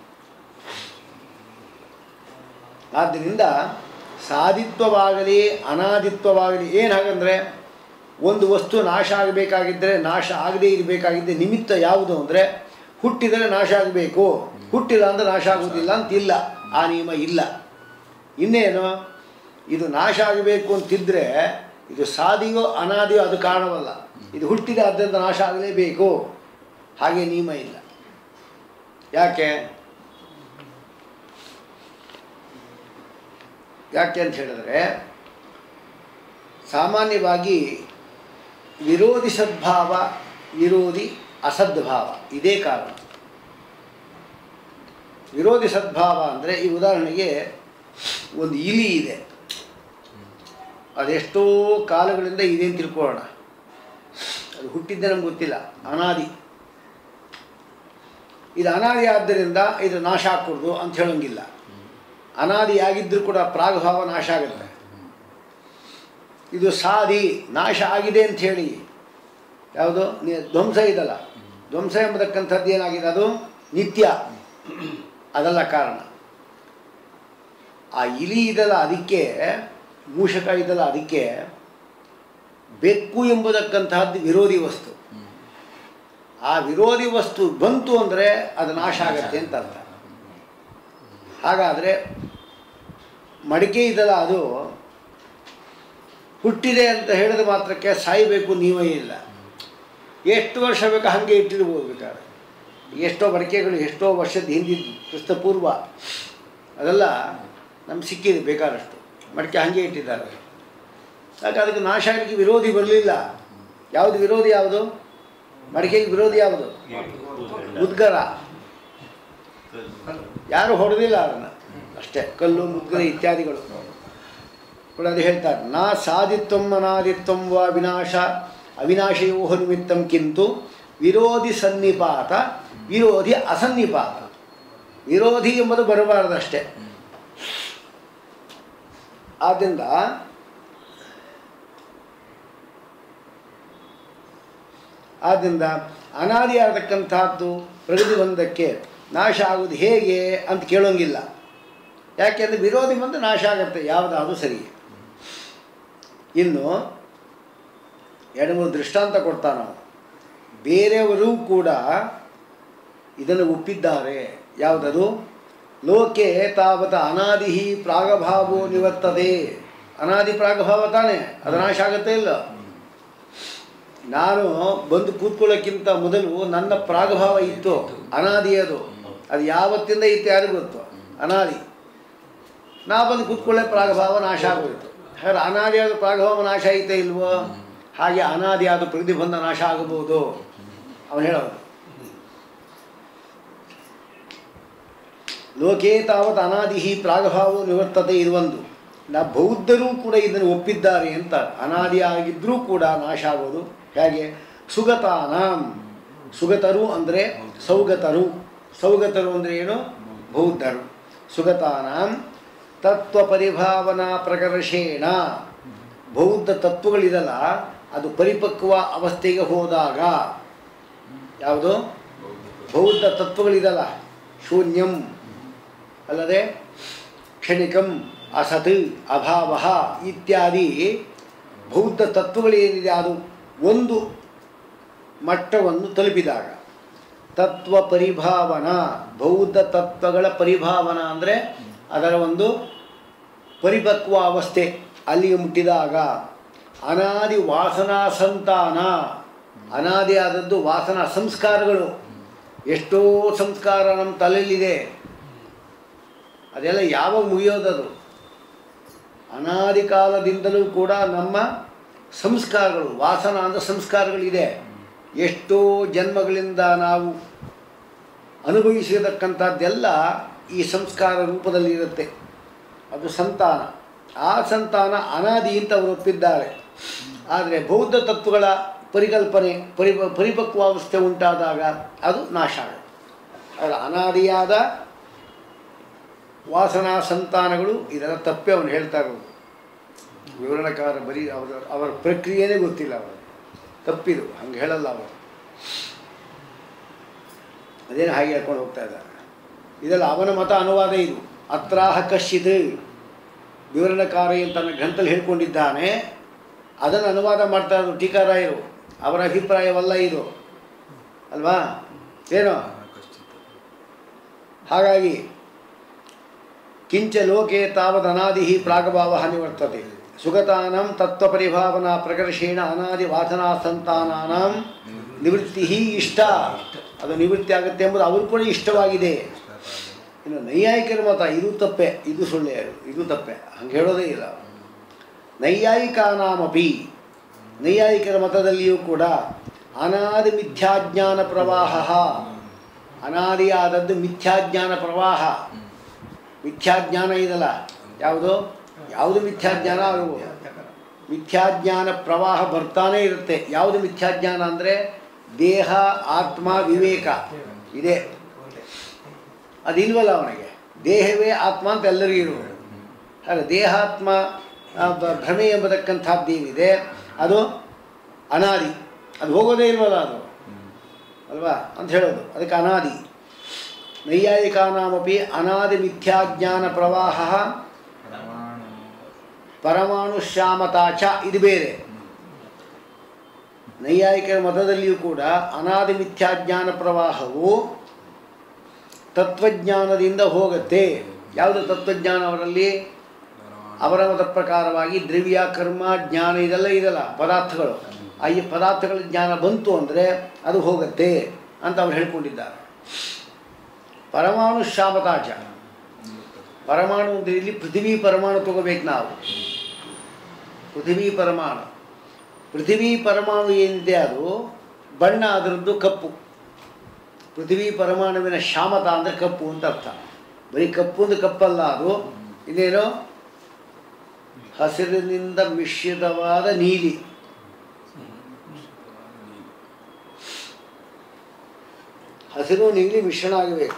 ಆದ್ದರಿಂದ ಸಾಧಿತ್ವವಾಗಲಿ ಅನಾದಿತ್ವವಾಗಲಿ ಏನು ಹಾಗಂದರೆ ಒಂದು ವಸ್ತು ನಾಶ ಆಗಬೇಕಾಗಿದ್ದರೆ ನಾಶ ಆಗದೇ ಇರಬೇಕಾಗಿದ್ದರೆ ನಿಮಿತ್ತ ಯಾವುದು ಅಂದರೆ ಹುಟ್ಟಿದರೆ ನಾಶ ಆಗಬೇಕು ಹುಟ್ಟಿಲ್ಲ ಅಂದರೆ ನಾಶ ಆಗುವುದಿಲ್ಲ ಅಂತಿಲ್ಲ ಆ ನಿಯಮ ಇಲ್ಲ ಇನ್ನೇನು ಇದು ನಾಶ ಆಗಬೇಕು ಅಂತಿದ್ದರೆ ಇದು ಸಾದಿಯೋ ಅನಾದಿಯೋ ಅದು ಕಾರಣವಲ್ಲ ಇದು ಹುಟ್ಟಿದೆ ಆದ್ದರಿಂದ ನಾಶ ಆಗಲೇಬೇಕು ಹಾಗೆ ನಿಯಮ ಇಲ್ಲ ಯಾಕೆ ಯಾಕೆ ಅಂತ ಹೇಳಿದ್ರೆ ಸಾಮಾನ್ಯವಾಗಿ ವಿರೋಧಿ ಸದ್ಭಾವ ವಿರೋಧಿ ಅಸದ್ಭಾವ ಇದೇ ಕಾರಣ ವಿರೋಧಿ ಸದ್ಭಾವ ಅಂದರೆ ಈ ಉದಾಹರಣೆಗೆ ಒಂದು ಇಲಿ ಇದೆ ಅದೆಷ್ಟೋ ಕಾಲಗಳಿಂದ ಇದೆ ಅಂತ ತಿಳ್ಕೊಳ್ಳೋಣ ಅದು ಹುಟ್ಟಿದ್ದೆ ನಮ್ಗೆ ಗೊತ್ತಿಲ್ಲ ಅನಾದಿ ಇದು ಅನಾದಿ ಆದ್ದರಿಂದ ಇದು ನಾಶ ಆಗ್ಕೊಡ್ದು ಅಂತ ಹೇಳೋಂಗಿಲ್ಲ ಅನಾದಿ ಆಗಿದ್ದರೂ ಕೂಡ ಪ್ರಾಗಭಾವ ನಾಶ ಆಗುತ್ತೆ ಇದು ಸಾದಿ ನಾಶ ಆಗಿದೆ ಅಂತ ಹೇಳಿ ಯಾವುದು ನಿ ಧ್ವಂಸ ಇದಲ್ಲ ಧ್ವಂಸ ಎಂಬತಕ್ಕಂಥದ್ದು ಏನಾಗಿದೆ ಅದು ನಿತ್ಯ ಅದಲ್ಲ ಕಾರಣ ಆ ಇಲಿ ಇದಲ್ಲ ಅದಕ್ಕೆ ಮೂಷಕ ಇದಲ್ಲ ಅದಕ್ಕೆ ಬೆಕ್ಕು ಎಂಬುದಕ್ಕಂತಹದ್ದು ವಿರೋಧಿ ವಸ್ತು ಆ ವಿರೋಧಿ ವಸ್ತು ಬಂತು ಅಂದರೆ ಅದು ನಾಶ ಆಗತ್ತೆ ಅಂತ ಅರ್ಥ ಹಾಗಾದರೆ ಮಡಿಕೆ ಇದಲ್ಲ ಅದು ಹುಟ್ಟಿದೆ ಅಂತ ಹೇಳಿದ ಮಾತ್ರಕ್ಕೆ ಸಾಯಬೇಕು ನೀವೇ ಇಲ್ಲ ಎಷ್ಟು ವರ್ಷ ಬೇಕು ಹಾಗೆ ಇಟ್ಟಿರ್ಬೋದು ಬೇಕಾದ್ರೆ ಎಷ್ಟೋ ಮಡಿಕೆಗಳು ಎಷ್ಟೋ ವರ್ಷದ ಹಿಂದಿದ್ದು ಕ್ರಿಸ್ತಪೂರ್ವ ಅದೆಲ್ಲ ನಮ್ಗೆ ಸಿಕ್ಕಿದೆ ಬೇಕಾದಷ್ಟು ಮಡಿಕೆ ಹಾಗೆ ಇಟ್ಟಿದ್ದಾರೆ ಯಾಕೆ ಅದಕ್ಕೆ ನಾಶ ಆಗಲಿಕ್ಕೆ ವಿರೋಧಿ ಬರಲಿಲ್ಲ ಯಾವುದು ವಿರೋಧಿ ಯಾವುದು ಮಡಿಕೆಗೆ ವಿರೋಧಿ ಯಾವುದು ಮುದ್ಗರ ಯಾರು ಹೊಡೆದಿಲ್ಲ ಅದನ್ನು ಅಷ್ಟೇ ಕಲ್ಲು ಮುದ್ಗರ ಇತ್ಯಾದಿಗಳು ಕೂಡ ಅದು ಹೇಳ್ತಾರೆ ನಾ ಸಾಧಿತ್ವಂ ಅನಾದಿತ್ವಂ ವಾ ವಿನಾಶ ಅವಿನಾಶಯೋ ನಿಮಿತ್ತಂ ಕಿಂತು ವಿರೋಧಿ ಸನ್ನಿಪಾತ ವಿರೋಧಿ ಅಸನ್ನಿಪಾತ ವಿರೋಧಿ ಎಂಬುದು ಬರಬಾರದಷ್ಟೇ ಆದ್ದರಿಂದ ಆದ್ದರಿಂದ ಅನಾದಿಯಾಗತಕ್ಕಂಥದ್ದು ಪ್ರಗತಿ ಬಂದಕ್ಕೆ ನಾಶ ಆಗುವುದು ಹೇಗೆ ಅಂತ ಕೇಳೋಂಗಿಲ್ಲ ಯಾಕೆಂದರೆ ವಿರೋಧಿ ಬಂದು ನಾಶ ಆಗುತ್ತೆ ಯಾವುದಾದ್ರೂ ಸರಿ ಇನ್ನು ಎರಡು ಮೂರು ದೃಷ್ಟಾಂತ ಕೊಡ್ತಾ ನಾವು ಬೇರೆಯವರು ಕೂಡ ಇದನ್ನು ಒಪ್ಪಿದ್ದಾರೆ ಯಾವುದದು ಲೋಕೆ ತಾವತ ಅನಾದಿ ಪ್ರಾಗಭಾವೋ ನಿವರ್ತದೆ ಅನಾದಿ ಪ್ರಾಗಭಾವ ತಾನೇ ಅದು ನಾಶ ಆಗುತ್ತೆ ಇಲ್ಲ ನಾನು ಬಂದು ಕೂತ್ಕೊಳ್ಳೋಕ್ಕಿಂತ ಮೊದಲು ನನ್ನ ಪ್ರಾಗಭಾವ ಇತ್ತು ಅನಾದಿ ಅದು ಅದು ಯಾವತ್ತಿಂದ ಇತ್ತು ಯಾರಿಗೂ ಗೊತ್ತು ಅನಾದಿ ನಾ ಬಂದು ಕೂತ್ಕೊಳ್ಳೆ ಪ್ರಾಗಭಾವ ನಾಶ ಆಗೋಯಿತು ಹಾಗಾದ್ರೆ ಅನಾದಿಯಾದ ಪ್ರಾಗಭಾವ ನಾಶ ಐತೆ ಇಲ್ವೋ ಹಾಗೆ ಅನಾದಿಯಾದ ಪ್ರತಿಬಂಧ ನಾಶ ಆಗಬಹುದು ಅವನು ಹೇಳೋದು ಲೋಕೇ ತಾವತ್ ಅನಾದಿ ಪ್ರಾಗಭಾವ ನಿವರ್ತತೆ ಇದೊಂದು ನಾ ಬೌದ್ಧರು ಕೂಡ ಇದನ್ನು ಒಪ್ಪಿದ್ದಾರೆ ಅಂತ ಅನಾದಿಯಾಗಿದ್ದರೂ ಕೂಡ ನಾಶ ಆಗೋದು ಹೇಗೆ ಸುಗತಾನಾಂ ಸುಗತರು ಅಂದರೆ ಸೌಗತರು ಸೌಗತರು ಅಂದರೆ ಏನು ಬೌದ್ಧರು ಸುಗತಾನಾಂ ತತ್ವ ಪರಿಭಾವನಾ ಪ್ರಕರ್ಷೇಣ ಬೌದ್ಧ ತತ್ವಗಳಿದಲ್ಲ ಅದು ಪರಿಪಕ್ವ ಅವಸ್ಥೆಗೆ ಹೋದಾಗ ಯಾವುದು ಬೌದ್ಧ ತತ್ವಗಳಿದಲ್ಲ ಶೂನ್ಯಂ ಅಲ್ಲದೆ ಕ್ಷಣಿಕಂ ಅಸತ್ ಅಭಾವ ಇತ್ಯಾದಿ ಬೌದ್ಧ ತತ್ವಗಳೇನಿದೆ ಅದು ಒಂದು ಮಟ್ಟವನ್ನು ತಲುಪಿದಾಗ ತತ್ವ ಪರಿಭಾವನಾ ಬೌದ್ಧ ತತ್ವಗಳ ಪರಿಭಾವನಾ ಅಂದರೆ ಅದರ ಒಂದು ಪರಿಪಕ್ವ ಅವಸ್ಥೆ ಅಲ್ಲಿಗೆ ಮುಟ್ಟಿದಾಗ ಅನಾದಿ ವಾಸನಾ ಸಂತಾನ ಅನಾದಿ ಆದದ್ದು ವಾಸನಾ ಸಂಸ್ಕಾರಗಳು ಎಷ್ಟೋ ಸಂಸ್ಕಾರ ನಮ್ಮ ತಲೆಯಲ್ಲಿದೆ ಅದೆಲ್ಲ ಯಾವಾಗ ಮುಗಿಯೋದದು ಅನಾದಿ ಕಾಲದಿಂದಲೂ ಕೂಡ ನಮ್ಮ ಸಂಸ್ಕಾರಗಳು ವಾಸನ ಅಂದರೆ ಸಂಸ್ಕಾರಗಳಿದೆ ಎಷ್ಟೋ ಜನ್ಮಗಳಿಂದ ನಾವು ಅನುಭವಿಸಿರತಕ್ಕಂಥದ್ದೆಲ್ಲ ಈ ಸಂಸ್ಕಾರ ರೂಪದಲ್ಲಿರುತ್ತೆ ಅದು ಸಂತಾನ ಆ ಸಂತಾನ ಅನಾದಿ ಅಂತ ಅವರು ಒಪ್ಪಿದ್ದಾರೆ ಆದರೆ ಬೌದ್ಧ ತತ್ವಗಳ ಪರಿಕಲ್ಪನೆ ಪರಿ ಪರಿಪಕ್ವಾವಸ್ಥೆ ಉಂಟಾದಾಗ ಅದು ನಾಶ ಆಗುತ್ತೆ ಅದರ ಅನಾದಿಯಾದ ವಾಸನಾ ಸಂತಾನಗಳು ಇದೆಲ್ಲ ತಪ್ಪೇ ಅವನು ಹೇಳ್ತಾ ಇರೋದು ವಿವರಣಕಾರ ಬರೀ ಅವರ ಅವರ ಪ್ರಕ್ರಿಯೆನೇ ಗೊತ್ತಿಲ್ಲ ಅವರು ತಪ್ಪಿದು ಹಂಗೆ ಹೇಳಲ್ಲ ಅವರು ಅದೇನು ಹಾಗೆ ಹೇಳ್ಕೊಂಡು ಹೋಗ್ತಾ ಇದ್ದಾರೆ ಇದೆಲ್ಲ ಅವನ ಮತ ಅನುವಾದ ಇದು ಅತ್ರಾಹ ಕಶ್ಚಿತ್ ವಿವರಣಕಾರಿ ಅಂತ ತನ್ನ ಗ್ರಂಥದಲ್ಲಿ ಹೇಳ್ಕೊಂಡಿದ್ದಾನೆ ಅದನ್ನು ಅನುವಾದ ಮಾಡ್ತಾ ಇದ್ರು ಟೀಕಾರಾಯರು ಅವರ ಅಭಿಪ್ರಾಯವಲ್ಲ ಇದು ಅಲ್ವಾ ಏನು ಹಾಗಾಗಿ ಕಿಂಚ ಲೋಕೆ ತಾವದನಾದಿ ಪ್ರಾಗಭಾವ ನಿವರ್ತತೆ ಸುಗತಾನಂ ತತ್ವಪರಿಭಾವನಾ ಪ್ರಕರ್ಷೇಣ ಅನಾದಿ ವಾಸನಾ ಸಂತಾನಾನಾಂ ನಿವೃತ್ತಿ ಇಷ್ಟ ಅದು ನಿವೃತ್ತಿ ಆಗುತ್ತೆ ಎಂಬುದು ಅವರು ಕೂಡ ಇಷ್ಟವಾಗಿದೆ ಇನ್ನು ನೈಯಾಯಿಕರ ಮತ ಇದು ತಪ್ಪೆ ಇದು ಸುಳ್ಳೆ ಇದು ತಪ್ಪೆ ಹಂಗೆ ಹೇಳೋದೇ ಇಲ್ಲ ನೈಯಾಯಿಕಾನಾಮಪಿ ನೈಯಾಯಿಕರ ಮತದಲ್ಲಿಯೂ ಕೂಡ ಅನಾದಿ ಮಿಥ್ಯಾಜ್ಞಾನ ಪ್ರವಾಹ ಅನಾದಿಯಾದದ್ದು ಮಿಥ್ಯಾಜ್ಞಾನ ಪ್ರವಾಹ ಮಿಥ್ಯಾಜ್ಞಾನ ಇದಲ್ಲ ಯಾವುದು ಯಾವುದು ಮಿಥ್ಯಾಜ್ಞಾನ ಅದು ಮಿಥ್ಯಾಜ್ಞಾನ ಪ್ರವಾಹ ಬರ್ತಾನೇ ಇರುತ್ತೆ ಯಾವುದು ಮಿಥ್ಯಾಜ್ಞಾನ ಅಂದರೆ ದೇಹ ಆತ್ಮ ವಿವೇಕ ಇದೆ ಅದಿಲ್ವಲ್ಲ ಅವನಿಗೆ ದೇಹವೇ ಆತ್ಮ ಅಂತ ಎಲ್ಲರಿಗೂ ಇರುವುದು ಹಾಗೆ ದೇಹಾತ್ಮ ಆ, ಬ- ಭ್ರಮೆ ಎಂಬತಕ್ಕಂಥದ್ದೇನಿದೆ ಅದು ಅನಾದಿ ಅದು ಹೋಗೋದೇ ಇಲ್ವಲ್ಲ ಅದು ಅಲ್ವಾ ಅಂತ ಹೇಳೋದು ಅದಕ್ಕೆ ಅನಾದಿ ನೈಯಾಯಿಕಾನಾಮಪಿ ಅನಾದಿ ಮಿಥ್ಯಾಜ್ಞಾನ ಪ್ರವಾಹ ಪರಮಾಣು ಶ್ಯಾಮತಾ ಚ ಇದು ಬೇರೆ ನೈಯಾಯಿಕರ ಮತದಲ್ಲಿಯೂ ಕೂಡ ಅನಾದಿ ಮಿಥ್ಯಾಜ್ಞಾನ ಪ್ರವಾಹವು ತತ್ವಜ್ಞಾನದಿಂದ ಹೋಗುತ್ತೆ ಯಾವುದು ತತ್ವಜ್ಞಾನ ಅವರಲ್ಲಿ ಅವರ ಮತ ಪ್ರಕಾರವಾಗಿ ದ್ರವ್ಯ ಕರ್ಮ ಜ್ಞಾನ ಇದೆಲ್ಲ ಇದೆಲ್ಲ ಪದಾರ್ಥಗಳು ಆ ಈ ಪದಾರ್ಥಗಳ ಜ್ಞಾನ ಬಂತು ಅಂದರೆ ಅದು ಹೋಗುತ್ತೆ ಅಂತ ಅವ್ರು ಹೇಳ್ಕೊಂಡಿದ್ದಾರೆ ಪರಮಾಣು ಶಾಮತಾಚ ಪರಮಾಣು ಅಂದರೆ ಇಲ್ಲಿ ಪೃಥ್ವಿ ಪರಮಾಣು ತಗೋಬೇಕು ನಾವು ಪೃಥ್ವಿ ಪರಮಾಣು ಪೃಥ್ವಿ ಪರಮಾಣು ಏನಿದೆ ಅದು ಬಣ್ಣ ಅದರದ್ದು ಕಪ್ಪು ಪೃಥ್ವಿ ಪರಮಾಣುವಿನ ಶಾಮತ ಅಂದರೆ ಕಪ್ಪು ಅಂತ ಅರ್ಥ ಬರೀ ಕಪ್ಪು ಅಂದ್ರೆ ಕಪ್ಪಲ್ಲ ಅದು ಇನ್ನೇನು ಹಸಿರಿನಿಂದ ಮಿಶ್ರಿತವಾದ ನೀಲಿ ಹಸಿರು ನೀಲಿ ಮಿಶ್ರಣ ಆಗಬೇಕು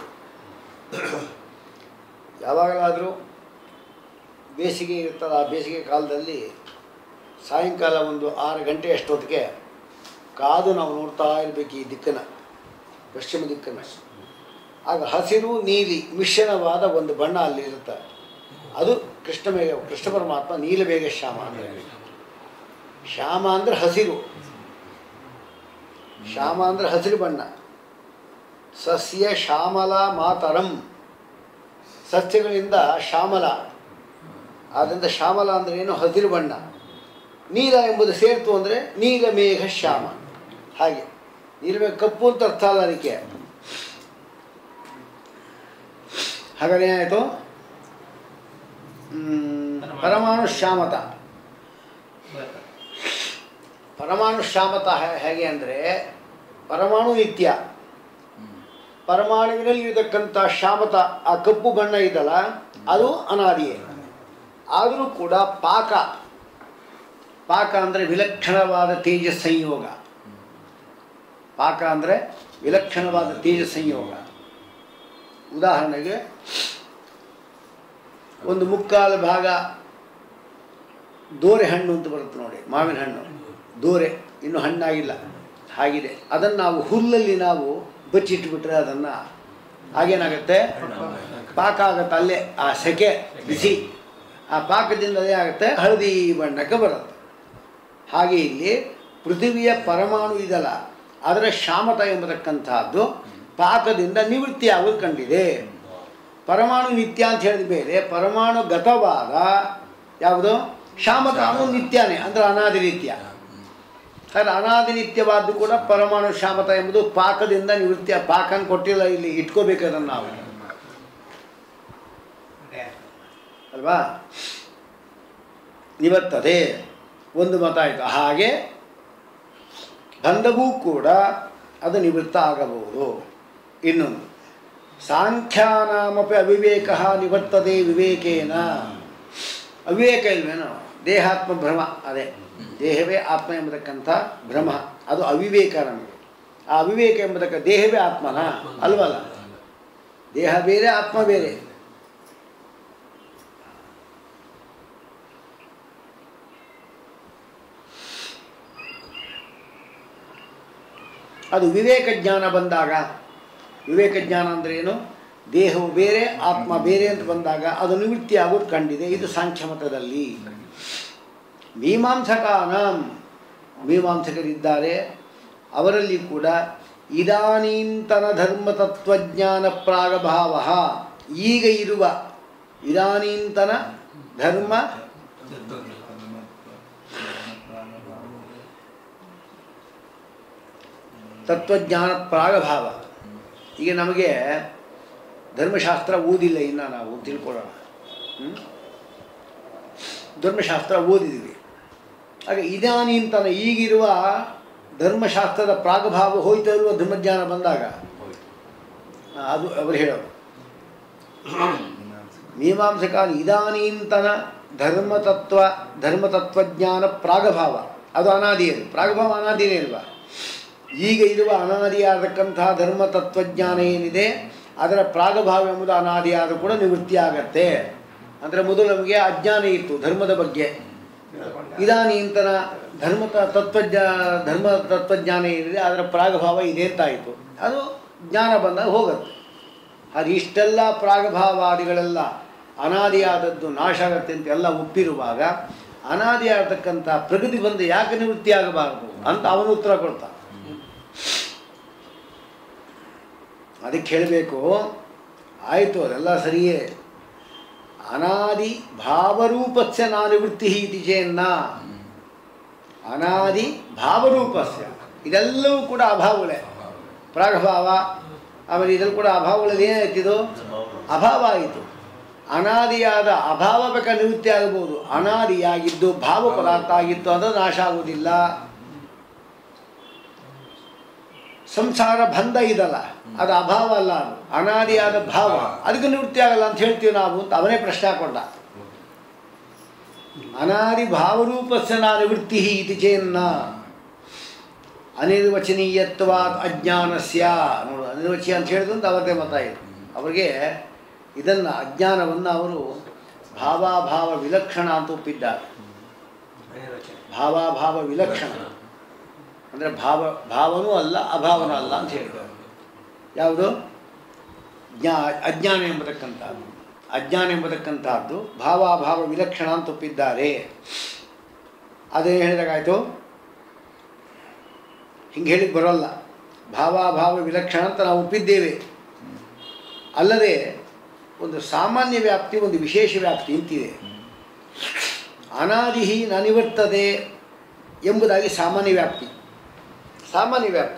ಯಾವಾಗಲಾದರೂ ಬೇಸಿಗೆ ಇರ್ತಲ್ಲ ಆ ಬೇಸಿಗೆ ಕಾಲದಲ್ಲಿ ಸಾಯಂಕಾಲ ಒಂದು ಆರು ಗಂಟೆ ಅಷ್ಟೊತ್ತಿಗೆ ಕಾದು ನಾವು ನೋಡ್ತಾ ಇರಬೇಕು ಈ ದಿಕ್ಕನ್ನು ಪಶ್ಚಿಮ ದಿಕ್ಕನ್ನು ಆಗ ಹಸಿರು ನೀಲಿ ಮಿಶ್ರಣವಾದ ಒಂದು ಬಣ್ಣ ಅಲ್ಲಿ ಇರುತ್ತೆ ಅದು ಕೃಷ್ಣ ಮೇಘ ಕೃಷ್ಣ ಪರಮಾತ್ಮ ನೀಲಬೇಗ ಶ್ಯಾಮ ಅಂದರೆ ಶ್ಯಾಮ ಅಂದರೆ ಹಸಿರು ಶ್ಯಾಮ ಅಂದರೆ ಹಸಿರು ಬಣ್ಣ ಸಸ್ಯ ಶ್ಯಾಮಲ ಮಾತರಂ ಸಸ್ಯಗಳಿಂದ ಶ್ಯಾಮಲ ಆದ್ದರಿಂದ ಶ್ಯಾಮಲ ಅಂದರೆ ಏನು ಹಸಿರು ಬಣ್ಣ ನೀಲ ಎಂಬುದು ಸೇರ್ತು ಅಂದರೆ ನೀಲಮೇಘ ಶ್ಯಾಮ ಹಾಗೆ ನೀಲಮೇಘ ಕಪ್ಪು ಅಂತ ಅರ್ಥ ಅಲ್ಲ ಅದಕ್ಕೆ ಹಾಗಾದ್ರೆ ಏನಾಯಿತು ಪರಮಾಣು ಶ್ಯಾಮತ ಪರಮಾಣು ಶ್ಯಾಮತ ಹೇ- ಹೇಗೆ ಅಂದರೆ ಪರಮಾಣು ನಿತ್ಯ ಪರಮಾಣುವಿನಲ್ಲಿ ಇರತಕ್ಕಂಥ ಶ್ಯಾಮತ ಆ ಕಪ್ಪು ಬಣ್ಣ ಇದಲ್ಲ ಅದು ಅನಾದಿಯೇ ಆದರೂ ಕೂಡ ಪಾಕ ಪಾಕ ಅಂದರೆ ವಿಲಕ್ಷಣವಾದ ತೇಜ ಸಂಯೋಗ ಪಾಕ ಅಂದರೆ ವಿಲಕ್ಷಣವಾದ ತೇಜ ಸಂಯೋಗ ಉದಾಹರಣೆಗೆ ಒಂದು ಮುಕ್ಕಾಲು ಭಾಗ ದೋರೆ ಹಣ್ಣು ಅಂತ ಬರುತ್ತೆ ನೋಡಿ ಮಾವಿನ ಹಣ್ಣು ದೋರೆ ಇನ್ನೂ ಹಣ್ಣಾಗಿಲ್ಲ ಹಾಗಿದೆ ಅದನ್ನು ನಾವು ಹುಲ್ಲಲ್ಲಿ ನಾವು ಬಚ್ಚಿಟ್ಬಿಟ್ರೆ ಅದನ್ನು ಆಗೇನಾಗುತ್ತೆ ಪಾಕ ಆಗುತ್ತೆ ಅಲ್ಲೇ ಆ ಸೆಕೆ ಬಿಸಿ ಆ ಪಾಕದಿಂದ ಅದೇ ಆಗುತ್ತೆ ಹಳದಿ ಬಣ್ಣಕ್ಕೆ ಬರುತ್ತೆ ಹಾಗೆ ಇಲ್ಲಿ ಪೃಥಿವಿಯ ಪರಮಾಣು ಇದಲ್ಲ ಅದರ ಶಾಮತ ಎಂಬತಕ್ಕಂಥದ್ದು ಪಾಕದಿಂದ ನಿವೃತ್ತಿ ಆಗೋದು ಕಂಡಿದೆ ಪರಮಾಣು ನಿತ್ಯ ಅಂತ ಹೇಳಿದ ಬೇರೆ ಪರಮಾಣು ಗತವಾದ ಯಾವುದು ಶಾಮತ ಅನ್ನೋದು ನಿತ್ಯನೇ ಅಂದರೆ ಅನಾದಿ ನಿತ್ಯ ಸರ್ ಅನಾದಿ ನಿತ್ಯವಾದ್ದು ಕೂಡ ಪರಮಾಣು ಶಾಮತ ಎಂಬುದು ಪಾಕದಿಂದ ನಿವೃತ್ತಿ ಪಾಕನ ಕೊಟ್ಟಿಲ್ಲ ಇಲ್ಲಿ ಇಟ್ಕೋಬೇಕು ಅದನ್ನು ನಾವು ಅಲ್ವಾ ನಿವರ್ತದೆ ಒಂದು ಮತ ಆಯಿತು ಹಾಗೆ ಬಂಧವೂ ಕೂಡ ಅದು ನಿವೃತ್ತ ಆಗಬಹುದು ಇನ್ನೊಂದು ಸಾಂಖ್ಯಾನಾಮಪಿ ಅವಿವೇಕ ನಿವರ್ತದೆ ವಿವೇಕೇನ ಅವಿವೇಕ ಇಲ್ವೇನೋ ದೇಹಾತ್ಮ ಭ್ರಮ ಅದೇ ದೇಹವೇ ಆತ್ಮ ಎಂಬತಕ್ಕಂಥ ಭ್ರಮ ಅದು ಅವಿವೇಕ ನಮಗೆ ಆ ಅವಿವೇಕ ಎಂಬತಕ್ಕ ದೇಹವೇ ಆತ್ಮನ ಅಲ್ವಲ್ಲ ದೇಹ ಬೇರೆ ಆತ್ಮ ಬೇರೆ ಅದು ವಿವೇಕ ಜ್ಞಾನ ಬಂದಾಗ ವಿವೇಕ ಜ್ಞಾನ ಅಂದರೆ ಏನು ದೇಹವು ಬೇರೆ ಆತ್ಮ ಬೇರೆ ಅಂತ ಬಂದಾಗ ಅದು ನಿವೃತ್ತಿ ಆಗೋದು ಕಂಡಿದೆ ಇದು ಸಾಂಖ್ಯ ಮತದಲ್ಲಿ ಮೀಮಾಂಸಕಾನ ಮೀಮಾಂಸಕರಿದ್ದಾರೆ ಅವರಲ್ಲಿ ಕೂಡ ಇದಾನೀಂತನ ಧರ್ಮ ತತ್ವಜ್ಞಾನ ಪ್ರಾಗಭಾವ ಈಗ ಇರುವ ಇದಾನೀಂತನ ಧರ್ಮ ತತ್ವಜ್ಞಾನ ಪ್ರಾಗಭಾವ ಈಗ ನಮಗೆ ಧರ್ಮಶಾಸ್ತ್ರ ಓದಿಲ್ಲ ಇನ್ನು ನಾವು ತಿಳ್ಕೊಳ್ಳೋಣ ಹ್ಮ್? ಧರ್ಮಶಾಸ್ತ್ರ ಓದಿದ್ದೀವಿ ಹಾಗೆ ಇದಾನೀಂತನ ಈಗಿರುವ ಧರ್ಮಶಾಸ್ತ್ರದ ಪ್ರಾಗಭಾವ ಹೋಯ್ತಾ ಇರುವ ಧರ್ಮಜ್ಞಾನ ಬಂದಾಗ ಆ, ಅದು ಅವರು ಹೇಳೋದು ಮೀಮಾಂಸಕಾನ್ ಇದಾನೀಂತನ ಧರ್ಮತತ್ವ ಧರ್ಮತತ್ವಜ್ಞಾನ ಪ್ರಾಗಭಾವ ಅದು ಅನಾದಿಯದು ಪ್ರಾಗಭಾವ ಅನಾದಿನೇ ಇಲ್ವಾ ಈಗ ಇರುವ ಅನಾದಿಯಾಗತಕ್ಕಂತಹ ಧರ್ಮ ತತ್ವಜ್ಞಾನ ಏನಿದೆ ಅದರ ಪ್ರಾಗಭಾವ ಎಂಬುದು ಅನಾದಿಯಾದ ಕೂಡ ನಿವೃತ್ತಿ ಆಗತ್ತೆ ಅಂದರೆ ಮೊದಲು ನಮಗೆ ಅಜ್ಞಾನ ಇತ್ತು ಧರ್ಮದ ಬಗ್ಗೆ ಇದಾನೀಂತನ ಧರ್ಮ ತ- ತತ್ವಜ್ಞ ಧರ್ಮ ತತ್ವಜ್ಞಾನ ಏನಿದೆ ಅದರ ಪ್ರಾಗಭಾವ ಇದೆ ಅಂತಾಯಿತು ಅದು ಜ್ಞಾನ ಬಂದಾಗ ಹೋಗುತ್ತೆ ಅದು ಇಷ್ಟೆಲ್ಲ ಪ್ರಾಗಭಾವಾದಿಗಳೆಲ್ಲ ಅನಾದಿಯಾದದ್ದು ನಾಶ ಆಗತ್ತೆ ಅಂತ ಎಲ್ಲ ಒಪ್ಪಿರುವಾಗ ಅನಾದಿಯಾಗತಕ್ಕಂಥ ಪ್ರಗತಿ ಬಂದು ಯಾಕೆ ನಿವೃತ್ತಿ ಆಗಬಾರದು ಅಂತ ಅವನು ಉತ್ತರ ಕೊಡ್ತಾನೆ ಅದಕ್ಕೆ ಹೇಳಬೇಕು ಆಯಿತು ಅದೆಲ್ಲ ಸರಿಯೇ ಅನಾದಿ ಭಾವರೂಪಸ್ಯ ನಾನಿವೃತ್ತಿ ಇತಿ ಚೇನ್ನ ಅನಾದಿ ಭಾವರೂಪಸ್ಯ ಇದೆಲ್ಲವೂ ಕೂಡ ಅಭಾವಗಳೇ ಪ್ರಾಗಭಾವ ಆಮೇಲೆ ಇದ್ರಲ್ಲಿ ಕೂಡ ಅಭಾವಗಳಲ್ಲಿ ಏನಾಯ್ತಿದು ಅಭಾವ ಆಯಿತು ಅನಾದಿಯಾದ ಅಭಾವ ಬೇಕ ನಿವೃತ್ತಿ ಆಗಬಹುದು ಅನಾದಿಯಾಗಿದ್ದು ಭಾವ ಪದಾರ್ಥ ಆಗಿತ್ತು ಅದು ನಾಶ ಆಗುವುದಿಲ್ಲ ಸಂಸಾರ ಬಂಧ ಇದಲ್ಲ ಅದು ಅಭಾವ ಅಲ್ಲ ಅದು ಅನಾದಿಯಾದ ಭಾವ ಅದಕ್ಕೆ ನಿವೃತ್ತಿ ಆಗಲ್ಲ ಅಂತ ಹೇಳ್ತೀವಿ ನಾವು ಅಂತ ಅವನೇ ಪ್ರಶ್ನೆ ಹಾಕೊಂಡ ಅನಾದಿ ಭಾವರೂಪಸ್ಯ ನಾ ನಿವೃತ್ತಿ ಇತಿ ಚೇನ್ನ ಅನಿರ್ವಚನೀಯತ್ವ ಅಜ್ಞಾನಸ್ಯ ನೋಡು ಅನಿರ್ವಚನೀಯ ಅಂತ ಹೇಳಿದ್ರು ಅಂತ ಅವರದೇ ಮತ ಇದು ಅವರಿಗೆ ಇದನ್ನು ಅಜ್ಞಾನವನ್ನು ಅವರು ಭಾವಾಭಾವ ವಿಲಕ್ಷಣ ಅಂತ ಒಪ್ಪಿದ್ದಾರೆ ಭಾವಾಭಾವ ವಿಲಕ್ಷಣ ಅಂದರೆ ಭಾವ ಭಾವನೂ ಅಲ್ಲ ಅಭಾವನೂ ಅಲ್ಲ ಅಂತ ಹೇಳಿದ್ದಾರೆ ಯಾವುದು ಜ್ಞಾ ಅಜ್ಞಾನ ಎಂಬತಕ್ಕಂಥದ್ದು ಅಜ್ಞಾನ ಎಂಬತಕ್ಕಂತಹದ್ದು ಭಾವಾಭಾವ ವಿಲಕ್ಷಣ ಅಂತ ಒಪ್ಪಿದ್ದಾರೆ ಅದೇನು ಹೇಳಿದಾಗಾಯಿತು ಹಿಂಗೆ ಹೇಳಿಕ್ಕೆ ಬರೋಲ್ಲ ಭಾವಾಭಾವ ವಿಲಕ್ಷಣ ಅಂತ ನಾವು ಒಪ್ಪಿದ್ದೇವೆ ಅಲ್ಲದೆ ಒಂದು ಸಾಮಾನ್ಯ ವ್ಯಾಪ್ತಿ ಒಂದು ವಿಶೇಷ ವ್ಯಾಪ್ತಿ ಅಂತಿದೆ ಅನಾದಿ ನನಿವರ್ತದೆ ಎಂಬುದಾಗಿ ಸಾಮಾನ್ಯ ವ್ಯಾಪ್ತಿ ಸಾಮಾನ್ಯ ವ್ಯಾಪ್ತಿ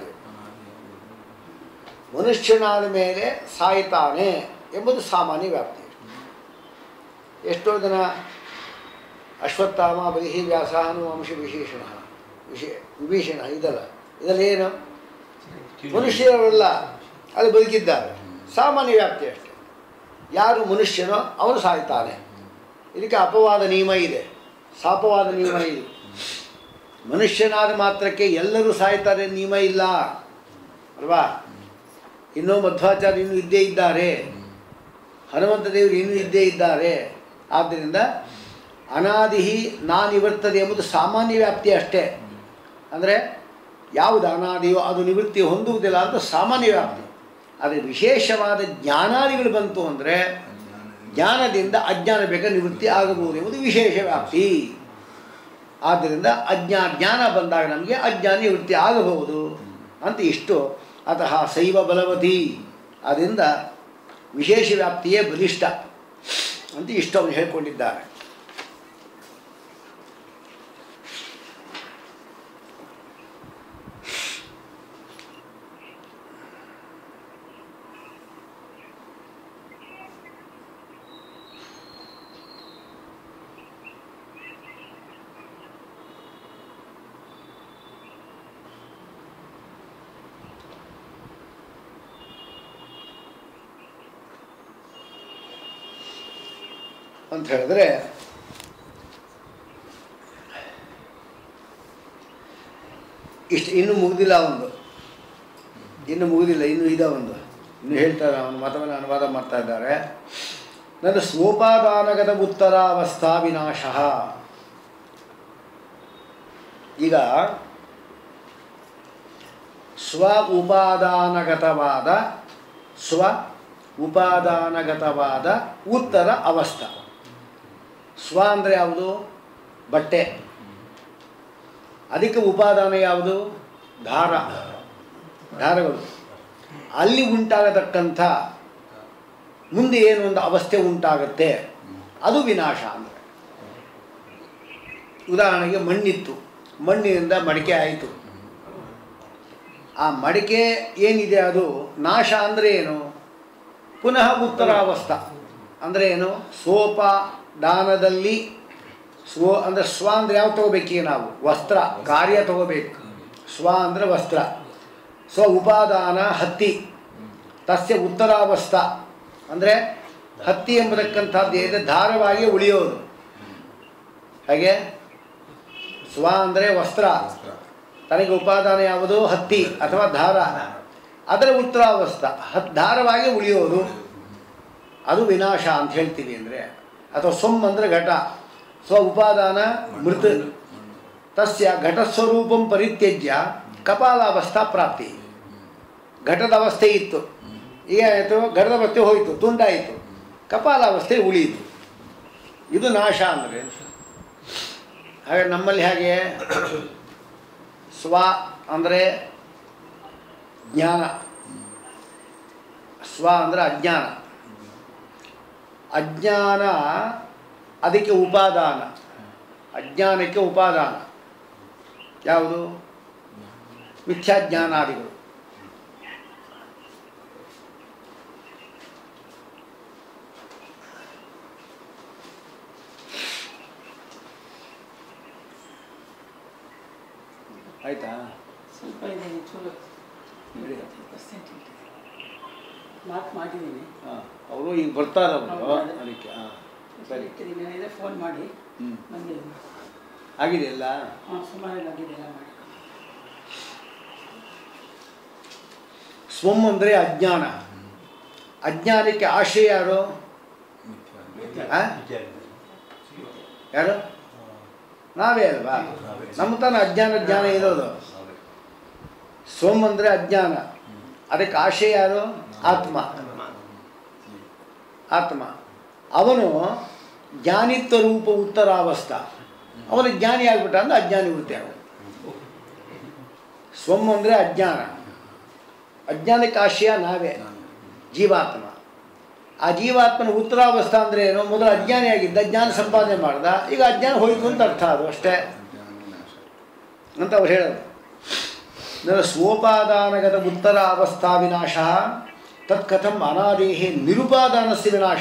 ಮನುಷ್ಯನಾದ ಮೇಲೆ ಸಾಯ್ತಾನೆ ಎಂಬುದು ಸಾಮಾನ್ಯ ವ್ಯಾಪ್ತಿ ಎಷ್ಟೋ ಜನ ಅಶ್ವತ್ಥಾಮ ಬಲಿಹಿ ವ್ಯಾಸ ವಂಶ ವಿಶೇಷಣ ವಿಶೇ ವಿಭೀಷಣ ಇದಲ್ಲ ಇದಲ್ಲೇನು ಮನುಷ್ಯರಲ್ಲ ಅದು ಬದುಕಿದ್ದಾರೆ ಸಾಮಾನ್ಯ ವ್ಯಾಪ್ತಿ ಅಷ್ಟೆ ಯಾರು ಮನುಷ್ಯನೋ ಅವನು ಸಾಯ್ತಾನೆ ಇದಕ್ಕೆ ಅಪವಾದ ನಿಯಮ ಇದೆ ಸಾಪವಾದ ನಿಯಮ ಇದೆ ಮನುಷ್ಯನಾದ ಮಾತ್ರಕ್ಕೆ ಎಲ್ಲರೂ ಸಾಯ್ತಾರೆ ನಿಯಮ ಇಲ್ಲ ಅಲ್ವಾ ಇನ್ನೂ ಮಧ್ವಾಚಾರ್ಯ ಇನ್ನೂ ಇದ್ದೇ ಇದ್ದಾರೆ ಹನುಮಂತ ದೇವರು ಇನ್ನೂ ಇದ್ದೇ ಇದ್ದಾರೆ ಆದ್ದರಿಂದ ಅನಾದಿ ನಾನಿವರ್ತದೆ ಎಂಬುದು ಸಾಮಾನ್ಯ ವ್ಯಾಪ್ತಿ ಅಷ್ಟೇ ಅಂದರೆ ಯಾವುದು ಅನಾದಿಯೋ ಅದು ನಿವೃತ್ತಿ ಹೊಂದುವುದಿಲ್ಲ ಅಂತ ಸಾಮಾನ್ಯ ವ್ಯಾಪ್ತಿ ಆದರೆ ವಿಶೇಷವಾದ ಜ್ಞಾನಾದಿಗಳು ಬಂತು ಅಂದರೆ ಜ್ಞಾನದಿಂದ ಅಜ್ಞಾನ ಬೇಗ ನಿವೃತ್ತಿ ಆಗಬಹುದು ಎಂಬುದು ವಿಶೇಷ ವ್ಯಾಪ್ತಿ ಆದ್ದರಿಂದ ಅಜ್ಞಾ ಜ್ಞಾನ ಬಂದಾಗ ನಮಗೆ ಅಜ್ಞಾನ ನಿವೃತ್ತಿ ಆಗಬಹುದು ಅಂತ ಇಷ್ಟು ಅತಃ ಶೈವ ಬಲವತಿ ಆದ್ದರಿಂದ ವಿಶೇಷ ವ್ಯಾಪ್ತಿಯೇ ಬಲಿಷ್ಠ ಅಂತ ಇಷ್ಟು ಅವನು ಹೇಳಿಕೊಂಡಿದ್ದಾರೆ ಅಂತ ಹೇಳಿದ್ರೆ ಇಷ್ಟು ಇನ್ನೂ ಮುಗಿದಿಲ್ಲ ಒಂದು ಇನ್ನು ಮುಗಿದಿಲ್ಲ ಇನ್ನೂ ಇದೆ ಒಂದು ಇನ್ನು ಹೇಳ್ತಾರೆ ಅವನು ಮತವನ್ನು ಅನುವಾದ ಮಾಡ್ತಾ ಇದ್ದಾರೆ ನನ್ನ ಸ್ವೋಪಾದಾನಗತ ಉತ್ತರಾವಸ್ಥಾ ವಿನಾಶ ಈಗ ಸ್ವ ಉಪಾದಾನಗತವಾದ ಸ್ವ ಉಪಾದಾನಗತವಾದ ಉತ್ತರ ಅವಸ್ಥ ಸ್ವ ಅಂದರೆ ಯಾವುದು ಬಟ್ಟೆ ಅದಕ್ಕೆ ಉಪಾದಾನ ಯಾವುದು ದಾರ ದಾರಗಳು ಅಲ್ಲಿ ಉಂಟಾಗತಕ್ಕಂಥ ಮುಂದೆ ಏನು ಒಂದು ಅವಸ್ಥೆ ಉಂಟಾಗುತ್ತೆ ಅದು ವಿನಾಶ ಅಂದರೆ ಉದಾಹರಣೆಗೆ ಮಣ್ಣಿತ್ತು ಮಣ್ಣಿನಿಂದ ಮಡಿಕೆ ಆಯಿತು ಆ ಮಡಿಕೆ ಏನಿದೆ ಅದು ನಾಶ ಅಂದರೆ ಏನು ಪುನಃ ಉತ್ತರಾವಸ್ಥ ಅಂದರೆ ಏನು ಸೋಪ ದಾನದಲ್ಲಿ ಸ್ವ ಅಂದರೆ ಸ್ವ ಅಂದರೆ ಯಾವ ತಗೋಬೇಕೀಗ ನಾವು ವಸ್ತ್ರ ಕಾರ್ಯ ತಗೋಬೇಕು ಸ್ವ ಅಂದರೆ ವಸ್ತ್ರ ಸ್ವ ಉಪಾದಾನ ಹತ್ತಿ ತಸ್ಯ ಉತ್ತರಾವಸ್ಥ ಅಂದರೆ ಹತ್ತಿ ಎಂಬತಕ್ಕಂಥದ್ದು ಏನಿದೆ ಧಾರವಾಗಿ ಉಳಿಯೋದು ಹಾಗೆ ಸ್ವ ಅಂದರೆ ವಸ್ತ್ರ ತನಗೆ ಉಪಾದಾನ ಯಾವುದು ಹತ್ತಿ ಅಥವಾ ದಾರ ಅದರ ಉತ್ತರಾವಸ್ಥ ಹತ್ ಧಾರವಾಗಿ ಉಳಿಯೋದು ಅದು ವಿನಾಶ ಅಂತ ಹೇಳ್ತೀವಿ ಅಂದರೆ ಅಥವಾ ಸೊಮ್ ಅಂದರೆ ಘಟ ಸ್ವ ಉಪಾದಾನ ಮೃತ ತಸ್ಯ ಘಟಸ್ವರೂಪಂ ಪರಿತ್ಯಜ್ಯ ಕಪಾಲಾವಸ್ಥಾ ಪ್ರಾಪ್ತಿ ಘಟದ ಅವಸ್ಥೆ ಇತ್ತು ಏನಾಯಿತು ಘಟದ ಅವಸ್ಥೆ ಹೋಯಿತು ತುಂಡಾಯಿತು ಕಪಾಲಾವಸ್ಥೆ ಉಳಿಯಿತು ಇದು ನಾಶ ಅಂದರೆ ಹಾಗೆ ನಮ್ಮಲ್ಲಿ ಹಾಗೆ ಸ್ವ ಅಂದರೆ ಜ್ಞಾನ ಸ್ವ ಅಂದರೆ ಅಜ್ಞಾನ ಅಜ್ಞಾನ ಅದಕ್ಕೆ ಉಪಾದಾನ ಅಜ್ಞಾನಕ್ಕೆ ಉಪಾದಾನ ಯಾವುದು ಮಿಥ್ಯಾಜ್ಞಾನಾದಿಗಳು ಆಯ್ತಾ ಸ್ವಲ್ಪ ಇದೆ ಚೂರು ಬಿಡಿ. ಪರ್ಸೆಂಟ್ ಇದೆ ಮಾರ್ಕ್ ಮಾಡಿದ್ದೀನಿ ಹಾಂ ಅವರು ಈಗ ಬರ್ತಾರೆ ಅವರು ಹೌದು. ಅದಕ್ಕೆ ಹಾಂ ಸರಿ ಇಟ್ಟಿದ್ದೀನಿ ಏನಿದೆ ಫೋನ್ ಮಾಡಿ ಹ್ಞೂ ನನಗೆ ಆಗಿದೆ ಎಲ್ಲ ಹಾಂ ಸುಮಾರು ಆಗಿದೆ ಎಲ್ಲ ಮಾಡಿ ಸ್ವಮ್ ಅಂದರೆ ಅಜ್ಞಾನ ಅಜ್ಞಾನಕ್ಕೆ ಆಶಯ ಯಾರು ಆ? ಯಾರು ನಾವೇ ಅಲ್ವಾ ನಮ್ಮ ತನ ಅಜ್ಞಾನ ಜ್ಞಾನ ಇರೋದು ಸ್ವಮ್ ಅಂದರೆ ಅಜ್ಞಾನ ಅದಕ್ಕೆ ಆಶಯ ಯಾರು ಆತ್ಮ ಆತ್ಮ ಅವನು ಜ್ಞಾನಿತ್ವ ರೂಪ ಉತ್ತರಾವಸ್ಥ ಅವನು ಜ್ಞಾನಿ ಆಗ್ಬಿಟ್ಟ ಅಂದ್ರೆ ಅಜ್ಞಾನಿ ವೃತ್ತಿ ಅವನು ಸ್ವಮ್ ಅಂದರೆ ಅಜ್ಞಾನ ಅಜ್ಞಾನಕ್ಕೆ ಆಶಯ ನಾವೇ ಜೀವಾತ್ಮ ಆ ಜೀವಾತ್ಮನ ಉತ್ತರಾವಸ್ಥಾ ಅಂದರೆ ಏನು ಮೊದಲು ಅಜ್ಞಾನಿಯಾಗಿದ್ದ ಜ್ಞಾನ ಸಂಪಾದನೆ ಮಾಡ್ದ ಈಗ ಅಜ್ಞಾನ ಹೋಯಿತು ಅಂತ ಅರ್ಥ ಅದು ಅಷ್ಟೇ ಅಂತ ಅವ್ರು ಹೇಳೋದು ನನ್ನ ಸ್ವೋಪಾದಾನಗತ ಉತ್ತರ ಅವಸ್ಥಾ ವಿನಾಶ ತತ್ಕಥಂ ಅನಾದೇಹಿ ನಿರುಪಾದಾನಸ್ಯ ವಿನಾಶ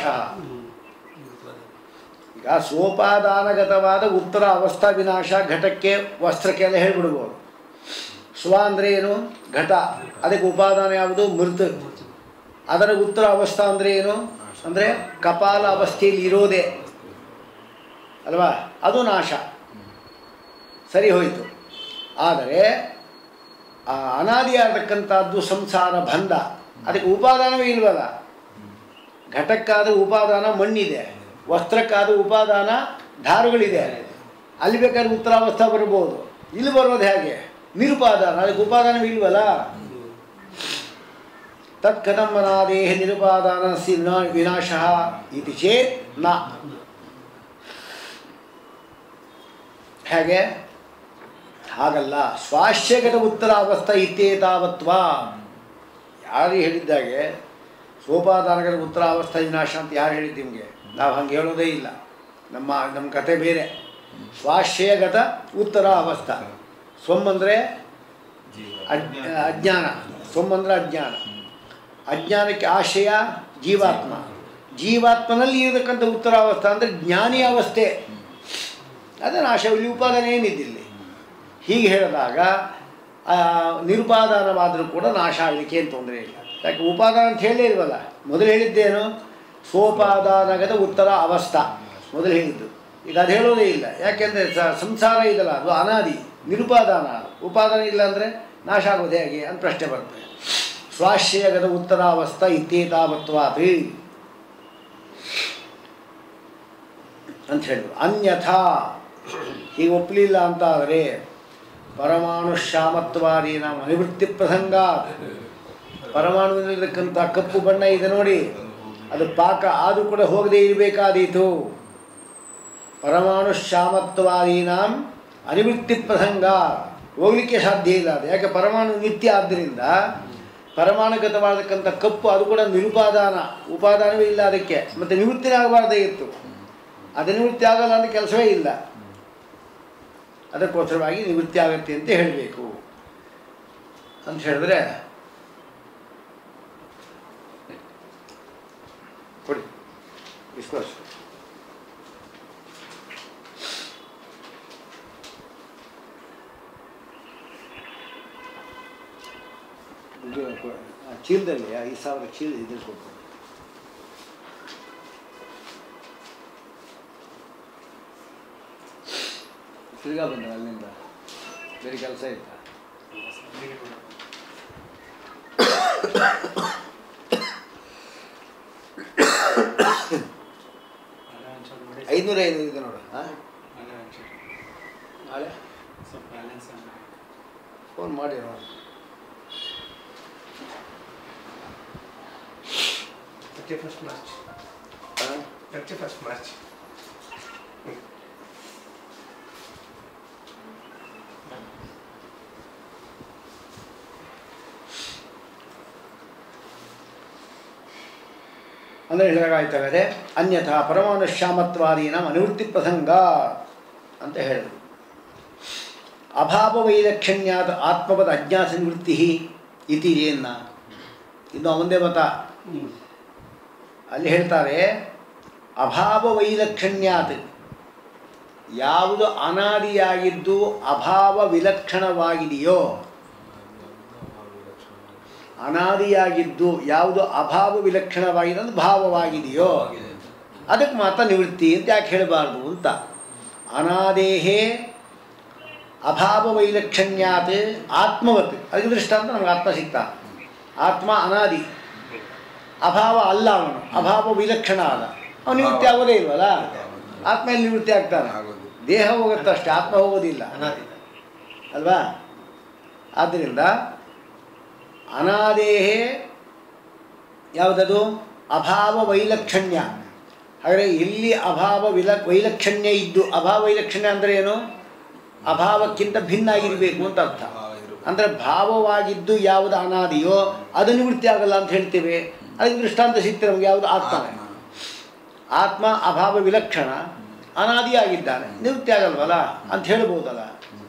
ಈಗ ಸ್ವೋಪಾದಾನಗತವಾದ ಉತ್ತರ ಅವಸ್ಥಾ ವಿನಾಶ ಘಟಕ್ಕೆ ವಸ್ತ್ರಕ್ಕೆಲ್ಲ ಹೇಳ್ಬಿಡ್ಬೋದು ಸ್ವ ಅಂದರೆ ಏನು ಘಟ ಅದಕ್ಕೆ ಉಪಾದಾನ ಯಾವುದು ಮೃತ ಅದರ ಉತ್ತರ ಅವಸ್ಥಾ ಅಂದರೆ ಏನು ಅಂದರೆ ಕಪಾಲ ಅವಸ್ಥೆಯಲ್ಲಿ ಇರೋದೇ ಅಲ್ವಾ ಅದು ನಾಶ ಸರಿ ಹೋಯಿತು ಆದರೆ ಆ ಅನಾದಿಯಾಗತಕ್ಕಂಥದ್ದು ಸಂಸಾರ ಬಂಧ ಅದಕ್ಕೆ ಉಪಾದಾನವೇ ಇಲ್ವಲ್ಲ ಘಟಕ್ಕಾದ ಉಪಾದಾನ ಮಣ್ಣಿದೆ ವಸ್ತ್ರಕ್ಕಾದ ಉಪಾದಾನ ದಾರುಗಳಿದೆ ಅಲ್ಲಿ ಬೇಕಾದ್ರೆ ಉತ್ತರಾವಸ್ಥಾ ಬರ್ಬೋದು ಇಲ್ಲಿ ಬರೋದು ಹೇಗೆ ನಿರುಪಾದಾನ ಅದಕ್ಕೆ ಉಪಾದಾನವೇ ಇಲ್ವಲ್ಲ ತತ್ಕಥಮನಾದೇಹ ನಿರುಪಾದಾನಸ್ಯ ವಿನಾ ವಿನಾಶ ಇತಿ ಚೇತ್ ನ ಹೇಗೆ ಹಾಗಲ್ಲ ಸ್ವಾಶ್ಯಗತ ಉತ್ತರ ಅವಸ್ಥಾ ಇತ್ಯೇತಾವತ್ವ ಯಾರು ಹೇಳಿದ್ದಾಗೆ ಸೋಪಾದಾನಗರ ಉತ್ತರ ಅವಸ್ಥಾ ವಿನಾಶ ಅಂತ ಯಾರು ಹೇಳಿದ್ದು ನಿಮಗೆ ನಾವು ಹಂಗೆ ಹೇಳೋದೇ ಇಲ್ಲ ನಮ್ಮ ನಮ್ಮ ಕತೆ ಬೇರೆ ಸ್ವಾಶ್ರಯಗತ ಉತ್ತರ ಅವಸ್ಥಾ ಸ್ವಮ್ ಅಂದರೆ ಅಜ್ ಅಜ್ಞಾನ ಸ್ವಮ್ ಅಂದರೆ ಅಜ್ಞಾನ ಅಜ್ಞಾನಕ್ಕೆ ಆಶಯ ಜೀವಾತ್ಮ ಜೀವಾತ್ಮನಲ್ಲಿ ಇರತಕ್ಕಂಥ ಉತ್ತರಾವಸ್ಥಾ ಅಂದರೆ ಜ್ಞಾನಿ ಅವಸ್ಥೆ ಅದೇ ನಾಶ ಇಲ್ಲಿ ಉಪಾದಾನ ಏನಿದ್ದಿಲ್ಲಿ ಹೀಗೆ ಹೇಳಿದಾಗ ಆ, ನಿರುಪಾದಾನವಾದರೂ ಕೂಡ ನಾಶ ಆಗಲಿಕ್ಕೆ ಏನು ತೊಂದರೆ ಇಲ್ಲ ಯಾಕೆ ಉಪಾದಾನ ಅಂತ ಹೇಳೇ ಇಲ್ವಲ್ಲ ಮೊದಲು ಹೇಳಿದ್ದೇನು ಸೋಪಾದಾನಗದ ಉತ್ತರ ಅವಸ್ಥಾ ಮೊದಲು ಹೇಳಿದ್ದು ಈಗ ಅದು ಹೇಳೋದೇ ಇಲ್ಲ ಯಾಕೆಂದರೆ ಸಂಸಾರ ಇದಲ್ಲ ಅದು ಅನಾದಿ ನಿರುಪಾದಾನ ಅದು. ಉಪಾದಾನ ಇಲ್ಲ ಅಂದರೆ ನಾಶ ಆಗೋದು ಹೇಗೆ ಅಂತ ಪ್ರಶ್ನೆ ಬರ್ತದೆ ಸ್ವಾಶ್ರಯಗದ ಉತ್ತರಾವಸ್ಥಾ ಇತ್ಯೇತಾವತ್ವಾತ್ ಅಂತ ಹೇಳಿದ್ರು ಅನ್ಯಥಾ ಹೀಗೆ ಒಪ್ಪಲಿಲ್ಲ ಅಂತ ಆದರೆ ಪರಮಾಣು ಶಾಮತ್ವಾದಿ ನಾವು ಅನಿವೃತ್ತಿ ಪ್ರಸಂಗ ಪರಮಾಣುವಿನಲ್ಲಿರ್ತಕ್ಕಂಥ ಕಪ್ಪು ಬಣ್ಣ ಇದೆ ನೋಡಿ ಅದು ಪಾಕ ಆದರೂ ಕೂಡ ಹೋಗದೇ ಇರಬೇಕಾದೀತು ಪರಮಾಣು ಶಾಮತ್ವಾದೀನಾಂ ಅನಿವೃತ್ತಿ ಪ್ರಸಂಗ ಹೋಗಲಿಕ್ಕೆ ಸಾಧ್ಯ ಇಲ್ಲ ಅದು ಯಾಕೆ ಪರಮಾಣು ನಿತ್ಯ ಆದ್ದರಿಂದ ಪರಮಾಣುಗತವಾದಕ್ಕಂಥ ಕಪ್ಪು ಅದು ಕೂಡ ನಿರುಪಾದಾನ ಉಪಾದಾನವೇ ಇಲ್ಲ ಅದಕ್ಕೆ ಮತ್ತು ನಿವೃತ್ತಿನೇ ಆಗಬಾರ್ದೇ ಇತ್ತು ಅದು ನಿವೃತ್ತಿ ಆಗಲ್ಲ ಅಂತ ಕೆಲಸವೇ ಇಲ್ಲ ಅದಕ್ಕೋಸ್ಕರವಾಗಿ ನಿವೃತ್ತಿ ಆಗತ್ತೆ ಅಂತ ಹೇಳಬೇಕು ಅಂತ ಹೇಳಿದ್ರೆ ಕೊಡಿ ವಿಶ್ವಾಸ ಇದು ಕೊ- ಆ ಚೀಲದಲ್ಲಿ ಐದು ಸಾವಿರ ಚೀಲ ಇದ್ರ ಕೊಟ್ಟು ತಿರ್ಗಾ ಬಂದ ಅಲ್ಲಿಂದ ಬೇರೆ ಕೆಲಸ ಇತ್ತ ಐನೂರ ಐನೂರು ಇದೆ ನೋಡು ಹಾಂ ನಾಳೆ ಫೋನ್ ಮಾಡಿ ನೋಡಿ ತರ್ಟಿ ಫಸ್ಟ್ ಮಾರ್ಚ್ ಹಾಂ ತರ್ಟಿ ಫಸ್ಟ್ ಮಾರ್ಚ್ ಅಂದರೆ ಹೇಗಾಯ್ತಾಗದೆ ಅನ್ಯಥಾ ಪರಮಾಣು ಶ್ಯಾಮತ್ವಾದೀನ ಅನಿವೃತ್ತಿ ಪ್ರಸಂಗ ಅಂತ ಹೇಳಿದರು ಅಭಾವ ವೈಲಕ್ಷಣ್ಯಾದ ಆತ್ಮಪದ ಅಜ್ಞಾಸ ನಿವೃತ್ತಿ ಇತಿ ಏನ ಇನ್ನು ಅವಂದೇ ಮತ ಅಲ್ಲಿ ಹೇಳ್ತಾರೆ ಅಭಾವ ವೈಲಕ್ಷಣ್ಯಾತ್ ಯಾವುದು ಅನಾದಿಯಾಗಿದ್ದು ಅಭಾವ ವಿಲಕ್ಷಣವಾಗಿದೆಯೋ ಅನಾದಿಯಾಗಿದ್ದು ಯಾವುದು ಅಭಾವ ವಿಲಕ್ಷಣವಾಗಿದೆ ಅಂದ್ರೆ ಭಾವವಾಗಿದೆಯೋ ಅದಕ್ಕೆ ಮಾತ್ರ ನಿವೃತ್ತಿ ಅಂತ ಯಾಕೆ ಹೇಳಬಾರ್ದು ಅಂತ ಅನಾದೇಹೇ ಅಭಾವ ವೈಲಕ್ಷಣ್ಯಾತ್ ಆತ್ಮವತ್ ಅದಕ್ಕೆ ದೃಷ್ಟಾಂತ ನಮ್ಗೆ ಆತ್ಮ ಸಿಗ್ತಾ ಆತ್ಮ ಅನಾದಿ ಅಭಾವ ಅಲ್ಲ ಅವನು ಅಭಾವ ವಿಲಕ್ಷಣ ಅಲ್ಲ ಅವನು ನಿವೃತ್ತಿ ಆಗೋದೇ ಇಲ್ವಲ್ಲ ಆತ್ಮ ಎಲ್ಲಿ ನಿವೃತ್ತಿ ಆಗ್ತಾನೆ ದೇಹ ಹೋಗುತ್ತಷ್ಟೇ ಆತ್ಮ ಹೋಗೋದಿಲ್ಲ ಅನಾದಿ ಅಲ್ವಾ ಆದ್ದರಿಂದ ಅನಾದೇಹೇ ಯಾವುದದು ಅಭಾವ ವೈಲಕ್ಷಣ್ಯ ಹಾಗಾದರೆ ಎಲ್ಲಿ ಅಭಾವ ವಿಲ ವೈಲಕ್ಷಣ್ಯ ಇದ್ದು ಅಭಾವ ವೈಲಕ್ಷಣ್ಯ ಅಂದರೆ ಏನು ಅಭಾವಕ್ಕಿಂತ ಭಿನ್ನ ಆಗಿರಬೇಕು ಅಂತ ಅರ್ಥ ಅಂದರೆ ಭಾವವಾಗಿದ್ದು ಯಾವುದು ಅನಾದಿಯೋ ಅದು ನಿವೃತ್ತಿ ಆಗಲ್ಲ ಅಂತ ಹೇಳ್ತೇವೆ ಅದಕ್ಕೆ ದೃಷ್ಟಾಂತ ಸಿಗ್ತದೆ ನಮಗೆ ಯಾವುದು ಆತ್ಮನೇ ಆತ್ಮ ಅಭಾವ ವಿಲಕ್ಷಣ ಅನಾದಿಯಾಗಿದ್ದಾನೆ ನಿವೃತ್ತಿ ಆಗಲ್ವಲ್ಲ ಅಂತ ಹೇಳ್ಬೋದಲ್ಲ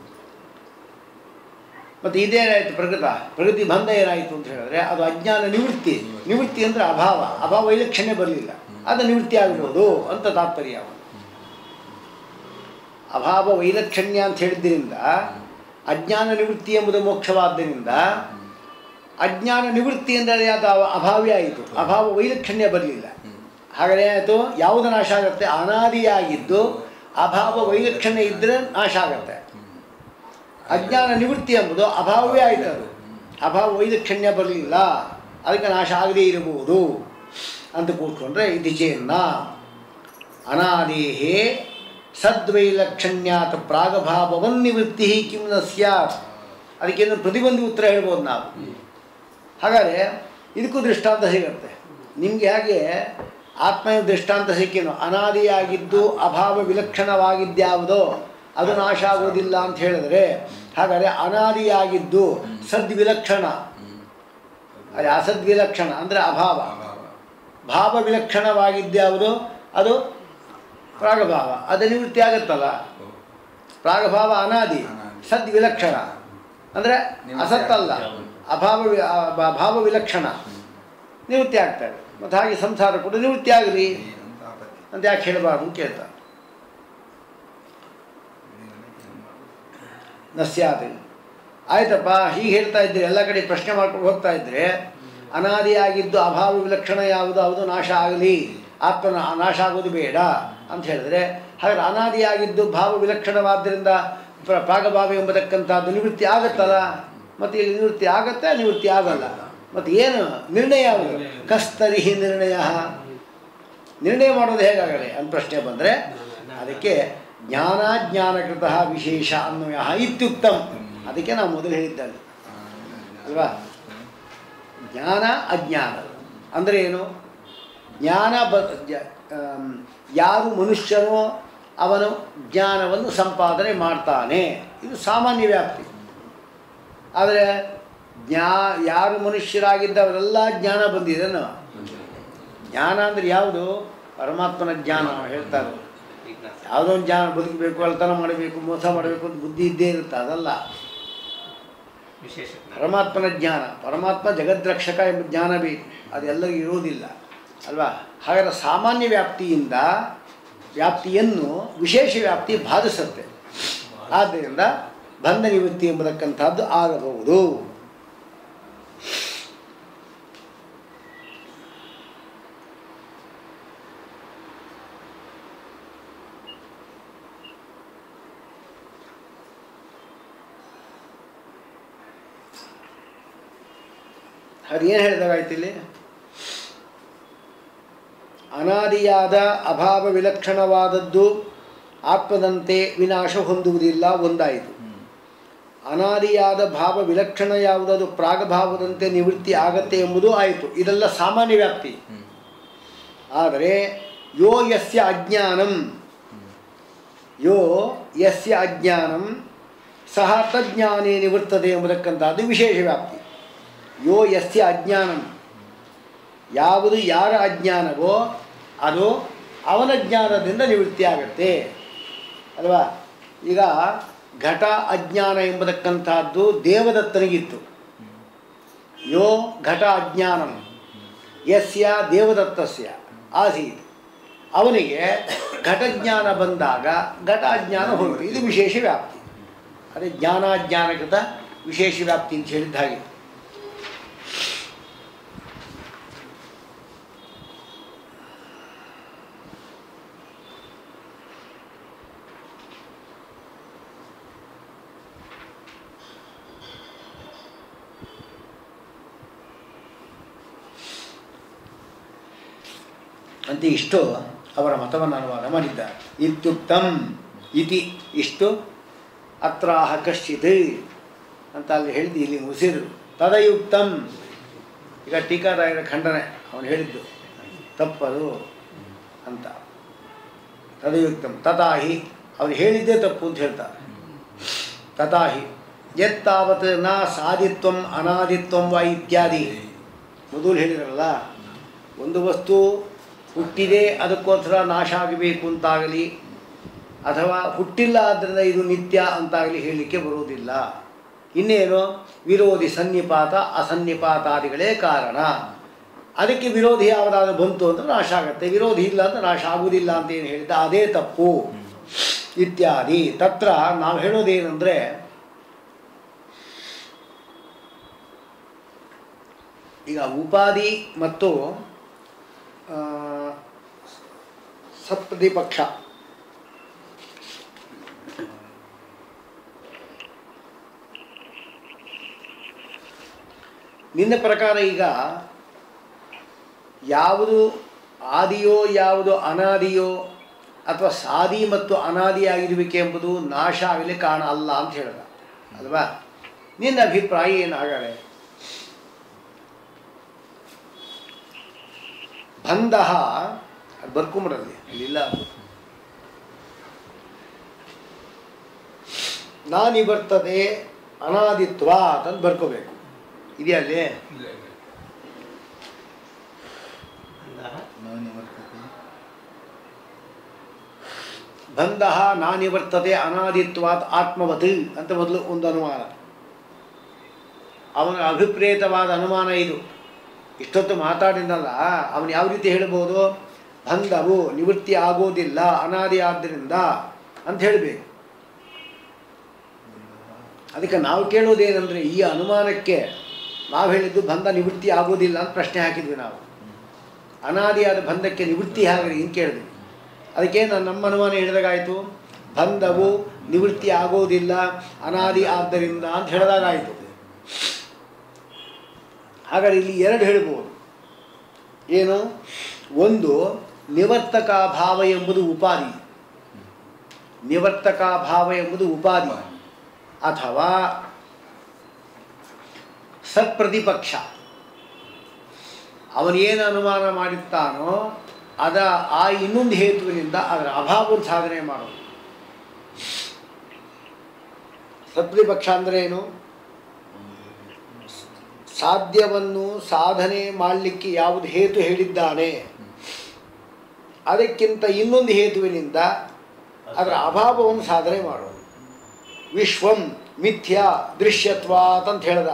ಮತ್ತು ಇದೇನಾಯಿತು ಪ್ರಕೃತ ಪ್ರಗತಿ ಬಂಧ ಏನಾಯಿತು ಅಂತ ಹೇಳಿದ್ರೆ ಅದು ಅಜ್ಞಾನ ನಿವೃತ್ತಿ ನಿವೃತ್ತಿ ಅಂದರೆ ಅಭಾವ ಅಭಾವ ವೈಲಕ್ಷಣ್ಯ ಬರಲಿಲ್ಲ ಅದು ನಿವೃತ್ತಿ ಆಗ್ಬೋದು ಅಂತ ತಾತ್ಪರ್ಯ ಅವನು ಅಭಾವ ವೈಲಕ್ಷಣ್ಯ ಅಂತ ಹೇಳಿದ್ದರಿಂದ ಅಜ್ಞಾನ ನಿವೃತ್ತಿ ಎಂಬುದು ಮೋಕ್ಷವಾದ್ದರಿಂದ ಅಜ್ಞಾನ ನಿವೃತ್ತಿ ಅಂದರೆ ಅದು ಅವ- ಅಭಾವ್ಯ ಆಯಿತು ಅಭಾವ ವೈಲಕ್ಷಣ್ಯ ಬರಲಿಲ್ಲ ಹಾಗಾದ್ರೆ ಏನಾಯಿತು ಯಾವುದು ನಾಶ ಆಗುತ್ತೆ ಅನಾದಿಯಾಗಿದ್ದು ಅಭಾವ ವೈಲಕ್ಷಣ್ಯ ಇದ್ದರೆ ನಾಶ ಆಗತ್ತೆ ಅಜ್ಞಾನ ನಿವೃತ್ತಿ ಎಂಬುದು ಅಭಾವವೇ ಆಯಿತು ಅದು ಅಭಾವ ವೈಲಕ್ಷಣ್ಯ ಬರಲಿಲ್ಲ ಅದಕ್ಕೆ ನಾಶ ಆಗದೇ ಇರಬಹುದು ಅಂತ ಕೂತ್ಕೊಂಡ್ರೆ ಇತಿಚೇನ್ನ ಅನಾದೇಹೇ ಸದ್ವೈಲಕ್ಷಣ್ಯಾತ್ ಪ್ರಾಗಭಾವವನ್ನಿವೃತ್ತಿ ಕಿಂ ನ ಸ್ಯಾತ್ ಅದಕ್ಕೇನು ಪ್ರತಿಬಂಧಿ ಉತ್ತರ ಹೇಳ್ಬೋದು ನಾವು ಹಾಗಾದರೆ ಇದಕ್ಕೂ ದೃಷ್ಟಾಂತ ಸಿಗುತ್ತೆ ನಿಮಗೆ ಹಾಗೆ ಆತ್ಮ ದೃಷ್ಟಾಂತ ಸಿಕ್ಕೇನು ಅನಾದಿಯಾಗಿದ್ದು ಅಭಾವ ವಿಲಕ್ಷಣವಾಗಿದ್ದ್ಯಾವುದೋ ಅದು ನಾಶ ಆಗೋದಿಲ್ಲ ಅಂತ ಹೇಳಿದ್ರೆ ಹಾಗಾದರೆ ಅನಾದಿಯಾಗಿದ್ದು ಸದ್ವಿಲಕ್ಷಣ ಅದು ಅಸದ್ವಿಲಕ್ಷಣ ಅಂದರೆ ಅಭಾವ ಭಾವ ವಿಲಕ್ಷಣವಾಗಿದ್ದ್ಯಾವುದು ಅದು ಪ್ರಾಗಭಾವ ಅದು ನಿವೃತ್ತಿ ಆಗುತ್ತಲ್ಲ ಪ್ರಾಗಭಾವ ಅನಾದಿ ಸದ್ ವಿಲಕ್ಷಣ ಅಂದರೆ ಅಸತ್ತಲ್ಲ ಅಭಾವ ವಿ- ಆ- ಬ- ಭಾವ ವಿಲಕ್ಷಣ ನಿವೃತ್ತಿ ಆಗ್ತಾರೆ ಮತ್ತು ಹಾಗೆ ಸಂಸಾರ ಕೂಡ ನಿವೃತ್ತಿ ಆಗಲಿ ಅಂತ ಯಾಕೆ ಹೇಳಬಾರ್ದು ಅಂತ ಕೇಳ್ತಾರೆ ನ ಸ್ಯಾತ್ ಆಯ್ತಪ್ಪ ಹೀಗೆ ಹೇಳ್ತಾ ಇದ್ದರೆ ಎಲ್ಲ ಕಡೆ ಪ್ರಶ್ನೆ ಮಾಡ್ಕೊಂಡು ಹೋಗ್ತಾ ಇದ್ದರೆ ಅನಾದಿಯಾಗಿದ್ದು ಅಭಾವ ವಿಲಕ್ಷಣ ಯಾವುದು ಅದು ನಾಶ ಆಗಲಿ ಆತ್ಮನ ನಾಶ ಆಗೋದು ಬೇಡ ಅಂತ ಹೇಳಿದ್ರೆ ಹಾಗಾದ್ರೆ ಅನಾದಿಯಾಗಿದ್ದು ಭಾವ ವಿಲಕ್ಷಣವಾದ್ದರಿಂದ ಪ್ರ ಪ್ರಾಗಭಾವ ಎಂಬತಕ್ಕಂಥದ್ದು ನಿವೃತ್ತಿ ಆಗುತ್ತಲ್ಲ ಮತ್ತು ಇಲ್ಲಿ ನಿವೃತ್ತಿ ಆಗತ್ತೆ ನಿವೃತ್ತಿ ಆಗಲ್ಲ ಮತ್ತು ಏನು ನಿರ್ಣಯ ಯಾವುದು ಕಸ್ತರಿಹಿ ನಿರ್ಣಯ ನಿರ್ಣಯ ಮಾಡೋದು ಹೇಗಾಗಲಿ ಅಂತ ಪ್ರಶ್ನೆ ಬಂದರೆ ಅದಕ್ಕೆ ಜ್ಞಾನಾಜ್ಞಾನಕೃತ ವಿಶೇಷ ಅನ್ವಯ ಇತ್ಯುಕ್ತಂ ಅದಕ್ಕೆ ನಾವು ಮೊದಲು ಹೇಳಿದ್ದಲ್ಲಿ ಅಲ್ವಾ ಜ್ಞಾನ ಅಜ್ಞಾನ ಅಂದರೆ ಏನು ಜ್ಞಾನ ಬ ಜ- ಆಮ್, ಯಾರು ಮನುಷ್ಯನೋ ಅವನು ಜ್ಞಾನವನ್ನು ಸಂಪಾದನೆ ಮಾಡ್ತಾನೆ ಇದು ಸಾಮಾನ್ಯ ವ್ಯಾಪ್ತಿ ಆದರೆ ಜ್ಞಾ ಯಾರು ಮನುಷ್ಯರಾಗಿದ್ದವರೆಲ್ಲ ಜ್ಞಾನ ಬಂದಿದೆನೋ ಜ್ಞಾನ ಅಂದರೆ ಯಾವುದು ಪರಮಾತ್ಮನ ಜ್ಞಾನ ನಾವು ಹೇಳ್ತಾ ಇರೋದು ಯಾವುದೋ ಒಂದು ಜ್ಞಾನ ಬದುಕಬೇಕು ಅಳ್ತನ ಮಾಡಬೇಕು ಮೋಸ ಮಾಡಬೇಕು ಅಂತ ಬುದ್ಧಿ ಇದ್ದೇ ಇರುತ್ತೆ ಅದಲ್ಲ ವಿಶೇಷ ಜ್ಞಾನ. ಪರಮಾತ್ಮನ ಜ್ಞಾನ ಪರಮಾತ್ಮ ಜಗದ್ರಕ್ಷಕ ಎಂಬ ಜ್ಞಾನ ಬೇಕು ಅದೆಲ್ಲರಿಗೂ ಇರುವುದಿಲ್ಲ ಅಲ್ವಾ ಹಾಗಾದ್ರೆ ಸಾಮಾನ್ಯ ವ್ಯಾಪ್ತಿಯಿಂದ ವ್ಯಾಪ್ತಿಯನ್ನು ವಿಶೇಷ ವ್ಯಾಪ್ತಿ ಬಾಧಿಸುತ್ತೆ ಆದ್ದರಿಂದ ಬಂಧ ನಿವೃತ್ತಿ ಎಂಬತಕ್ಕಂಥದ್ದು ಆಗಬಹುದು ಅದೇನು ಹೇಳಿದಾಗಾಯ್ತು ಇಲ್ಲಿ ಅನಾದಿಯಾದ ಅಭಾವ ವಿಲಕ್ಷಣವಾದದ್ದು ಆತ್ಮದಂತೆ ವಿನಾಶ ಹೊಂದುವುದಿಲ್ಲ ಒಂದಾಯಿತು ಅನಾದಿಯಾದ ಭಾವ ವಿಲಕ್ಷಣ ಯಾವುದದು ಪ್ರಾಗಭಾವದಂತೆ ನಿವೃತ್ತಿ ಆಗತ್ತೆ ಎಂಬುದು ಆಯಿತು ಇದೆಲ್ಲ ಸಾಮಾನ್ಯ ವ್ಯಾಪ್ತಿ ಆದರೆ ಯೋ ಯಸ್ಯ ಅಜ್ಞಾನಂ ಯೋ ಯಸ್ಯ ಅಜ್ಞಾನಂ ಸಹ ತಜ್ಞಾನೇ ನಿವೃತ್ತತೆ ಎಂಬತಕ್ಕಂಥದ್ದು ವಿಶೇಷ ವ್ಯಾಪ್ತಿ ಯೋ ಯಸ್ಯ ಅಜ್ಞಾನಂ ಯಾವುದು ಯಾರ ಅಜ್ಞಾನವೋ ಅದು ಅವನ ಜ್ಞಾನದಿಂದ ನಿವೃತ್ತಿ ಆಗುತ್ತೆ ಅಲ್ವಾ ಈಗ ಘಟ ಅಜ್ಞಾನ ಎಂಬತಕ್ಕಂಥದ್ದು ದೇವದತ್ತನಿಗಿತ್ತು ಯೋ ಘಟ ಅಜ್ಞಾನಂ ಯಸ್ಯ ದೇವದತ್ತಸ್ಯ ಆಸೀತ್ ಅವನಿಗೆ ಘಟಜ್ಞಾನ ಬಂದಾಗ ಘಟಾಜ್ಞಾನ ಹೋಯಿತು ಇದು ವಿಶೇಷ ವ್ಯಾಪ್ತಿ ಅದೇ ಜ್ಞಾನಾಜ್ಞಾನಕೃತ ವಿಶೇಷ ವ್ಯಾಪ್ತಿ ಅಂತ ಹೇಳಿದ ಹಾಗೆ ಅಂತ ಇಷ್ಟು ಅವರ ಮತವನ್ನು ಅನುವಾದ ಮಾಡಿದ್ದಾರೆ ಇತ್ಯುಕ್ತಂ ಇತಿ ಇಷ್ಟು ಅತ್ರಾಹ ಕಶ್ಚಿತ್ ಅಂತ ಅಲ್ಲಿ ಹೇಳಿದ್ದು ಇಲ್ಲಿ ಮುಸಿರು ತದಯುಕ್ತಂ ಈಗ ಟೀಕಾರಾಯರ ಖಂಡನೆ ಅವನು ಹೇಳಿದ್ದು ತಪ್ಪದು ಅಂತ ತದಯುಕ್ತಂ ತಥಾಹಿ ಅವನು ಹೇಳಿದ್ದೇ ತಪ್ಪು ಅಂತ ಹೇಳ್ತಾರೆ ತಥಾಹಿ ಯತ್ತಾವತ್ ನ ಸಾಧಿತ್ವಂ ಅನಾದಿತ್ವಂ ವಾ ಇತ್ಯಾದಿ ಮೊದಲು ಹೇಳಿದ್ರಲ್ಲ ಒಂದು ವಸ್ತು ಹುಟ್ಟಿದೆ ಅದಕ್ಕೋಸ್ಕರ ನಾಶ ಆಗಬೇಕು ಅಂತಾಗಲಿ ಅಥವಾ ಹುಟ್ಟಿಲ್ಲ ಆದ್ದರಿಂದ ಇದು ನಿತ್ಯ ಅಂತಾಗಲಿ ಹೇಳಲಿಕ್ಕೆ ಬರುವುದಿಲ್ಲ ಇನ್ನೇನು ವಿರೋಧಿ ಸನ್ನಿಪಾತ ಅಸನ್ನಿಪಾತಾದಿಗಳೇ ಕಾರಣ ಅದಕ್ಕೆ ವಿರೋಧಿ ಯಾವುದಾದ್ರು ಬಂತು ಅಂದರೆ ನಾಶ ಆಗುತ್ತೆ ವಿರೋಧಿ ಇಲ್ಲ ಅಂದರೆ ನಾಶ ಆಗುವುದಿಲ್ಲ ಅಂತ ಏನು ಹೇಳಿದ್ದ ಅದೇ ತಪ್ಪು ಇತ್ಯಾದಿ ತತ್ರ ನಾವು ಹೇಳೋದೇನೆಂದರೆ ಈಗ ಉಪಾಧಿ ಮತ್ತು ಆ, ಸಪ್ರತಿಪಕ್ಷ ನಿನ್ನ ಪ್ರಕಾರ ಈಗ ಯಾವುದು ಆದಿಯೋ ಯಾವುದು ಅನಾದಿಯೋ ಅಥವಾ ಸಾದಿ ಮತ್ತು ಅನಾದಿಯಾಗಿರುವಿಕೆ ಎಂಬುದು ನಾಶ ಆಗಲಿ ಕಾರಣ ಅಲ್ಲ ಅಂತ ಹೇಳಿದ ಅಲ್ವಾ ನಿನ್ನ ಅಭಿಪ್ರಾಯ ಏನು ಹಾಗಾದ್ರೆ ಬಂಧ ಅದು ಬರ್ಕೊಂಬಿಡಲ್ಲಿ ಇಲ್ಲಿಲ್ಲ ಅದು ನಾನಿಬರ್ತದೆ ಅನಾದಿತ್ವ ಅಂತಂದು ಬರ್ಕೋಬೇಕು ಇದೆಯಲ್ಲಿ ಬಂಧ ನಾನಿವರ್ತತೆ ಅನಾದಿತ್ವಾತ್ ಆತ್ಮವತ್ ಅಂತ ಮೊದಲು ಒಂದು ಅನುಮಾನ ಅವನ ಅಭಿಪ್ರೇತವಾದ ಅನುಮಾನ ಇದು ಇಷ್ಟೊತ್ತು ಮಾತಾಡಿದ್ನಲ್ಲ ಅವನು ಯಾವ ರೀತಿ ಹೇಳ್ಬೋದು ಬಂಧವು ನಿವೃತ್ತಿ ಆಗೋದಿಲ್ಲ ಅನಾದಿ ಆದ್ದರಿಂದ ಅಂತ ಹೇಳಬೇಕು ಅದಕ್ಕೆ ನಾವು ಕೇಳೋದೇನೆಂದರೆ ಈ ಅನುಮಾನಕ್ಕೆ ನಾವು ಹೇಳಿದ್ದು ಬಂಧ ನಿವೃತ್ತಿ ಆಗೋದಿಲ್ಲ ಅಂತ ಪ್ರಶ್ನೆ ಹಾಕಿದ್ವಿ ನಾವು ಅನಾದಿಯಾದ ಬಂಧಕ್ಕೆ ನಿವೃತ್ತಿ ಹಾಗಲಿ ಅಂತ ಕೇಳಿದ್ವಿ ಅದಕ್ಕೆ ನಾನು ನಮ್ಮ ಅನುಮಾನ ಹೇಳಿದಾಗಾಯಿತು ಬಂಧವು ನಿವೃತ್ತಿ ಆಗೋದಿಲ್ಲ ಅನಾದಿ ಆದ್ದರಿಂದ ಅಂತ ಹೇಳಿದಾಗಾಯಿತು ಹಾಗಾದ್ರೆ ಇಲ್ಲಿ ಎರಡು ಹೇಳ್ಬೋದು ಏನು ಒಂದು ನಿವರ್ತಕಾಭಾವ ಎಂಬುದು ಉಪಾಧಿ ನಿವರ್ತಕಾಭಾವ ಎಂಬುದು ಉಪಾಧಿ ಅಥವಾ ಸತ್ಪ್ರತಿಪಕ್ಷ ಅವನೇನು ಅನುಮಾನ ಮಾಡಿರ್ತಾನೋ ಅದ ಆ ಇನ್ನೊಂದು ಹೇತುವಿನಿಂದ ಅದರ ಅಭಾವವನ್ನು ಸಾಧನೆ ಮಾಡೋದು ಸತ್ವಿಪಕ್ಷ ಅಂದರೆ ಏನು ಸಾಧ್ಯವನ್ನು ಸಾಧನೆ ಮಾಡಲಿಕ್ಕೆ ಯಾವುದು ಹೇತು ಹೇಳಿದ್ದಾನೆ ಅದಕ್ಕಿಂತ ಇನ್ನೊಂದು ಹೇತುವಿನಿಂದ ಅದರ ಅಭಾವವನ್ನು ಸಾಧನೆ ಮಾಡೋದು ವಿಶ್ವಂ ಮಿಥ್ಯಾ ದೃಶ್ಯತ್ವಾತ್ ಅಂತ ಹೇಳ್ದ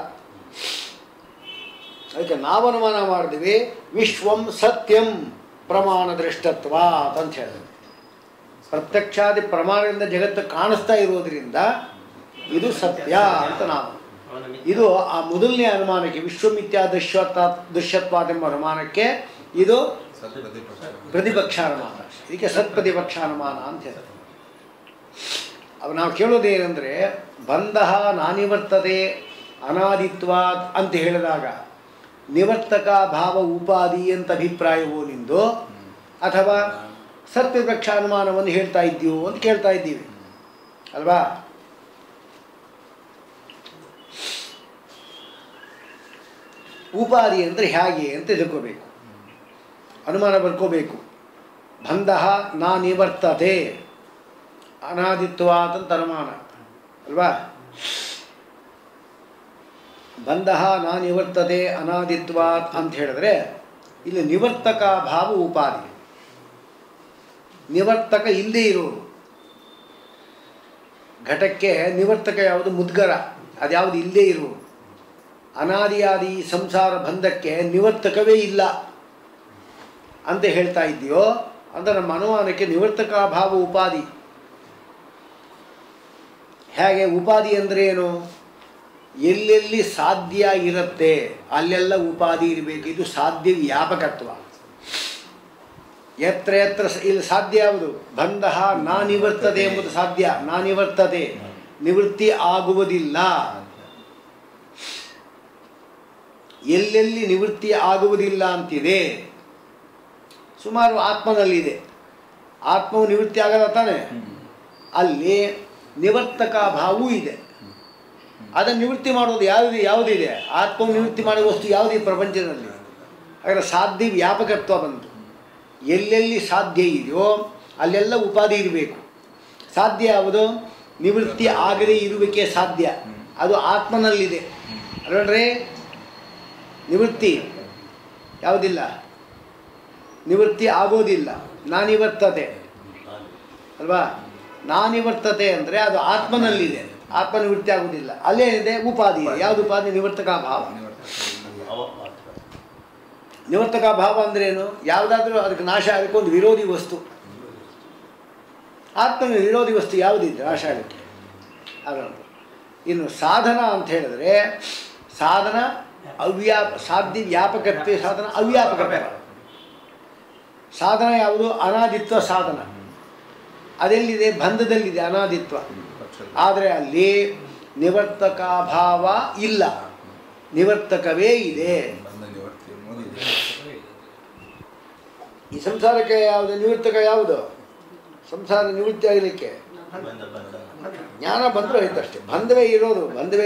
ಅದಕ್ಕೆ ನಾವು ಅನುಮಾನ ಮಾಡಿದ್ವಿ ವಿಶ್ವಂ ಸತ್ಯಂ ಪ್ರಮಾಣ ದೃಷ್ಟತ್ವಾತ್ ಅಂತ ಹೇಳಿದ್ವಿ ಪ್ರತ್ಯಕ್ಷಾದಿ ಪ್ರಮಾಣದಿಂದ ಜಗತ್ತು ಕಾಣಿಸ್ತಾ ಇರೋದ್ರಿಂದ ಇದು ಸತ್ಯ ಅಂತ ನಾವು ಅವನ ಮಿಥ್ಯ. ಇದು ಆ ಮೊದಲನೇ ಅನುಮಾನಕ್ಕೆ ವಿಶ್ವಮಿಥ್ಯಾ ದೃಶ್ಯತ್ವ ದೃಶ್ಯತ್ವಾದ ಎಂಬ ಅನುಮಾನಕ್ಕೆ ಇದು ಪ್ರತಿಪಕ್ಷ ಅನುಮಾನ ಇದಕ್ಕೆ ಸತ್ಪ್ರತಿಪಕ್ಷ ಅನುಮಾನ ಅಂತ ಹೇಳ್ತಾರೆ ಅವು ನಾವು ಕೇಳೋದೇನೆಂದರೆ ಬಂಧ ನಾನಿವರ್ತತೆ ಅನಾದಿತ್ವ ಅಂತ ಹೇಳಿದಾಗ ನಿವರ್ತಕ ಭಾವ ಉಪಾದಿ ಅಂತ ಅಭಿಪ್ರಾಯವೋ ನಿಂದು ಅಥವಾ ಸತ್ಪ್ರತಿಪಕ್ಷ ಅನುಮಾನವನ್ನು ಹೇಳ್ತಾ ಇದ್ದೀವೋ ಅಂತ ಕೇಳ್ತಾ ಇದ್ದೀವಿ ಅಲ್ವಾ ಉಪಾದಿ ಅಂದರೆ ಹೇಗೆ ಅಂತ ತಿಳ್ಕೋಬೇಕು ಅನುಮಾನ ಬರ್ಕೋಬೇಕು ಬಂಧ ನಾ ನಿವರ್ತತೆ ಅನಾದಿತ್ವಾತ್ ಅಂತ ಅನುಮಾನ ಅಲ್ವಾ ಬಂಧ ನಾ ನಿವರ್ತತೆ ಅನಾದಿತ್ವಾತ್ ಅಂತ ಹೇಳಿದ್ರೆ ಇಲ್ಲಿ ನಿವರ್ತಕ ಭಾವ ಉಪಾದಿ ನಿವರ್ತಕ ಇಲ್ಲದೇ ಇರೋದು ಘಟಕ್ಕೆ ನಿವರ್ತಕ ಯಾವುದು ಮುದ್ಗರ ಅದ್ಯಾವುದು ಇಲ್ಲದೇ ಇರುವುದು ಅನಾದಿಯಾದಿ ಈ ಸಂಸಾರ ಬಂಧಕ್ಕೆ ನಿವರ್ತಕವೇ ಇಲ್ಲ ಅಂತ ಹೇಳ್ತಾ ಇದ್ದೀಯೋ ಅಂದರೆ ನಮ್ಮ ಅನುಮಾನಕ್ಕೆ ನಿವರ್ತಕ ಭಾವ ಉಪಾದಿ ಹೇಗೆ ಉಪಾದಿ ಅಂದರೆ ಏನು ಎಲ್ಲೆಲ್ಲಿ ಸಾಧ್ಯ ಇರುತ್ತೆ ಅಲ್ಲೆಲ್ಲ ಉಪಾದಿ ಇರಬೇಕು ಇದು ಸಾಧ್ಯ ವ್ಯಾಪಕತ್ವ ಎತ್ರ ಎತ್ರ ಸ- ಇಲ್ಲಿ ಸಾಧ್ಯ ಯಾವುದು ಬಂಧ ನಾ ನಿವರ್ತದೆ ಎಂಬುದು ಸಾಧ್ಯ ನಾ ನಿವರ್ತದೆ ನಿವೃತ್ತಿ ಆಗುವುದಿಲ್ಲ ಎಲ್ಲೆಲ್ಲಿ ನಿವೃತ್ತಿ ಆಗುವುದಿಲ್ಲ ಅಂತಿದೆ ಸುಮಾರು ಆತ್ಮನಲ್ಲಿದೆ ಆತ್ಮವು ನಿವೃತ್ತಿ ಆಗಲ್ಲ ತಾನೆ ಅಲ್ಲಿ ನಿವರ್ತಕ ಭಾವವೂ ಇದೆ ಅದನ್ನು ನಿವೃತ್ತಿ ಮಾಡೋದು ಯಾವುದು ಯಾವುದಿದೆ ಆತ್ಮವು ನಿವೃತ್ತಿ ಮಾಡುವ ವಸ್ತು ಯಾವುದು ಈ ಪ್ರಪಂಚದಲ್ಲಿ ಹಾಗಾದ್ರೆ ಸಾಧ್ಯ ವ್ಯಾಪಕತ್ವ ಬಂತು ಎಲ್ಲೆಲ್ಲಿ ಸಾಧ್ಯ ಇದೆಯೋ ಅಲ್ಲೆಲ್ಲ ಉಪಾಧಿ ಇರಬೇಕು ಸಾಧ್ಯ ಯಾವುದು ನಿವೃತ್ತಿ ಆಗದೇ ಇರುವಿಕೆ ಸಾಧ್ಯ ಅದು ಆತ್ಮನಲ್ಲಿದೆ ಅಲ್ವೇ ನಿವೃತ್ತಿ ಯಾವುದಿಲ್ಲ ನಿವೃತ್ತಿ ಆಗೋದಿಲ್ಲ ನಾನಿವರ್ತತೆ ಅಲ್ವಾ ನಾನಿವರ್ತತೆ ಅಂದರೆ ಅದು ಆತ್ಮನಲ್ಲಿದೆ ಆತ್ಮ ನಿವೃತ್ತಿ ಆಗೋದಿಲ್ಲ ಅಲ್ಲೇ ಇದೆ ಉಪಾಧಿ ಇದೆ ಯಾವುದು ಉಪಾಧಿ ನಿವರ್ತಕ ಭಾವ ನಿವರ್ತಕ ಭಾವ ಅಂದ್ರೇನು ಯಾವುದಾದ್ರೂ ಅದಕ್ಕೆ ನಾಶ ಆಗಕ್ಕೆ ಒಂದು ವಿರೋಧಿ ವಸ್ತು ಆತ್ಮನ ವಿರೋಧಿ ವಸ್ತು ಯಾವುದಿದೆ ನಾಶ ಆಗಕ್ಕೆ ಅದನ್ನು ಇನ್ನು ಸಾಧನ ಅಂತ ಹೇಳಿದ್ರೆ ಸಾಧನ ಅವ್ಯಾಪ ಸಾಧ್ಯ ವ್ಯಾಪಕತ್ವ ಸಾಧನ ಅವ್ಯಾಪಕತ್ವ ಸಾಧನ ಯಾವುದು ಅನಾದಿತ್ವ ಸಾಧನ ಅದೆಲ್ಲಿದೆ ಬಂಧದಲ್ಲಿದೆ ಅನಾದಿತ್ವ ಆದರೆ ಅಲ್ಲಿ ನಿವರ್ತಕ ಭಾವ ಇಲ್ಲ ನಿವರ್ತಕವೇ ಇದೆ ಈ ಸಂಸಾರಕ್ಕೆ ಯಾವುದು ನಿವರ್ತಕ ಯಾವುದು ಸಂಸಾರ ನಿವೃತ್ತಿ ಆಗಲಿಕ್ಕೆ ಜ್ಞಾನ ಬಂದರೂ ಆಯ್ತಷ್ಟೇ ಬಂಧವೇ ಇರೋದು ಬಂಧವೇ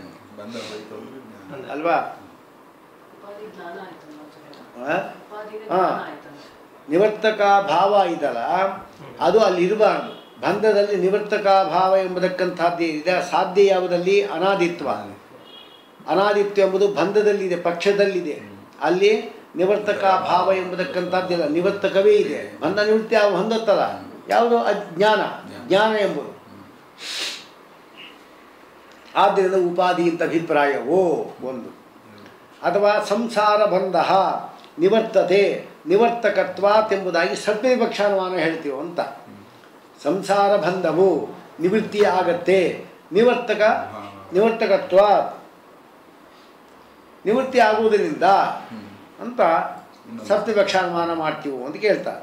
ಅಲ್ವಾ ಉಪಾಧಿ ಜ್ಞಾನ ಆಯ್ತಲ್ಲ ಆ? ಉಪಾಧಿಗೆ ಹಾ. ಜ್ಞಾನ ಆಯ್ತಲ್ಲ ನಿವರ್ತಕ ಭಾವ ಇದಲ್ಲ ಅದು ಅಲ್ಲಿ ಇರಬಾರ್ದು ಬಂಧದಲ್ಲಿ ನಿವರ್ತಕ ಭಾವ ಎಂಬುದಕ್ಕಂಥದ್ದು ಇದೆ ಸಾಧ್ಯ ಯಾವುದಲ್ಲಿ ಅನಾದಿತ್ವ ಅನಾದಿತ್ವ ಎಂಬುದು ಬಂಧದಲ್ಲಿದೆ ಪಕ್ಷದಲ್ಲಿದೆ ಅಲ್ಲಿ ನಿವರ್ತಕ ಭಾವ ಎಂಬುದಕ್ಕಂಥದ್ದಿಲ್ಲ ನಿವರ್ತಕವೇ ಇದೆ ಬಂಧ ನಿವೃತ್ತಿ ಯಾವ ಹೊಂದುತ್ತಲ್ಲ ಯಾವುದು ಅಜ್ಞಾನ ಜ್ಞಾನ ಎಂಬುದು ಆದ್ದರಿಂದ ಉಪಾಧಿ ಅಂತ ಅಭಿಪ್ರಾಯವೋ ಒಂದು ಅಥವಾ ಸಂಸಾರ ಬಂಧ ನಿವರ್ತತೆ ನಿವರ್ತಕತ್ವಾತ್ ಎಂಬುದಾಗಿ ಸತ್ಯವಿಪಕ್ಷಾನುಮಾನ ಹೇಳ್ತೀವೋ ಅಂತ ಸಂಸಾರ ಬಂಧವು ನಿವೃತ್ತಿ ಆಗತ್ತೆ ನಿವರ್ತಕ ನಿವರ್ತಕತ್ವ ನಿವೃತ್ತಿ ಆಗುವುದರಿಂದ ಅಂತ ಸತ್ಯವಿಪಕ್ಷಾನುಮಾನ ಮಾಡ್ತೀವೋ ಅಂತ ಕೇಳ್ತಾರೆ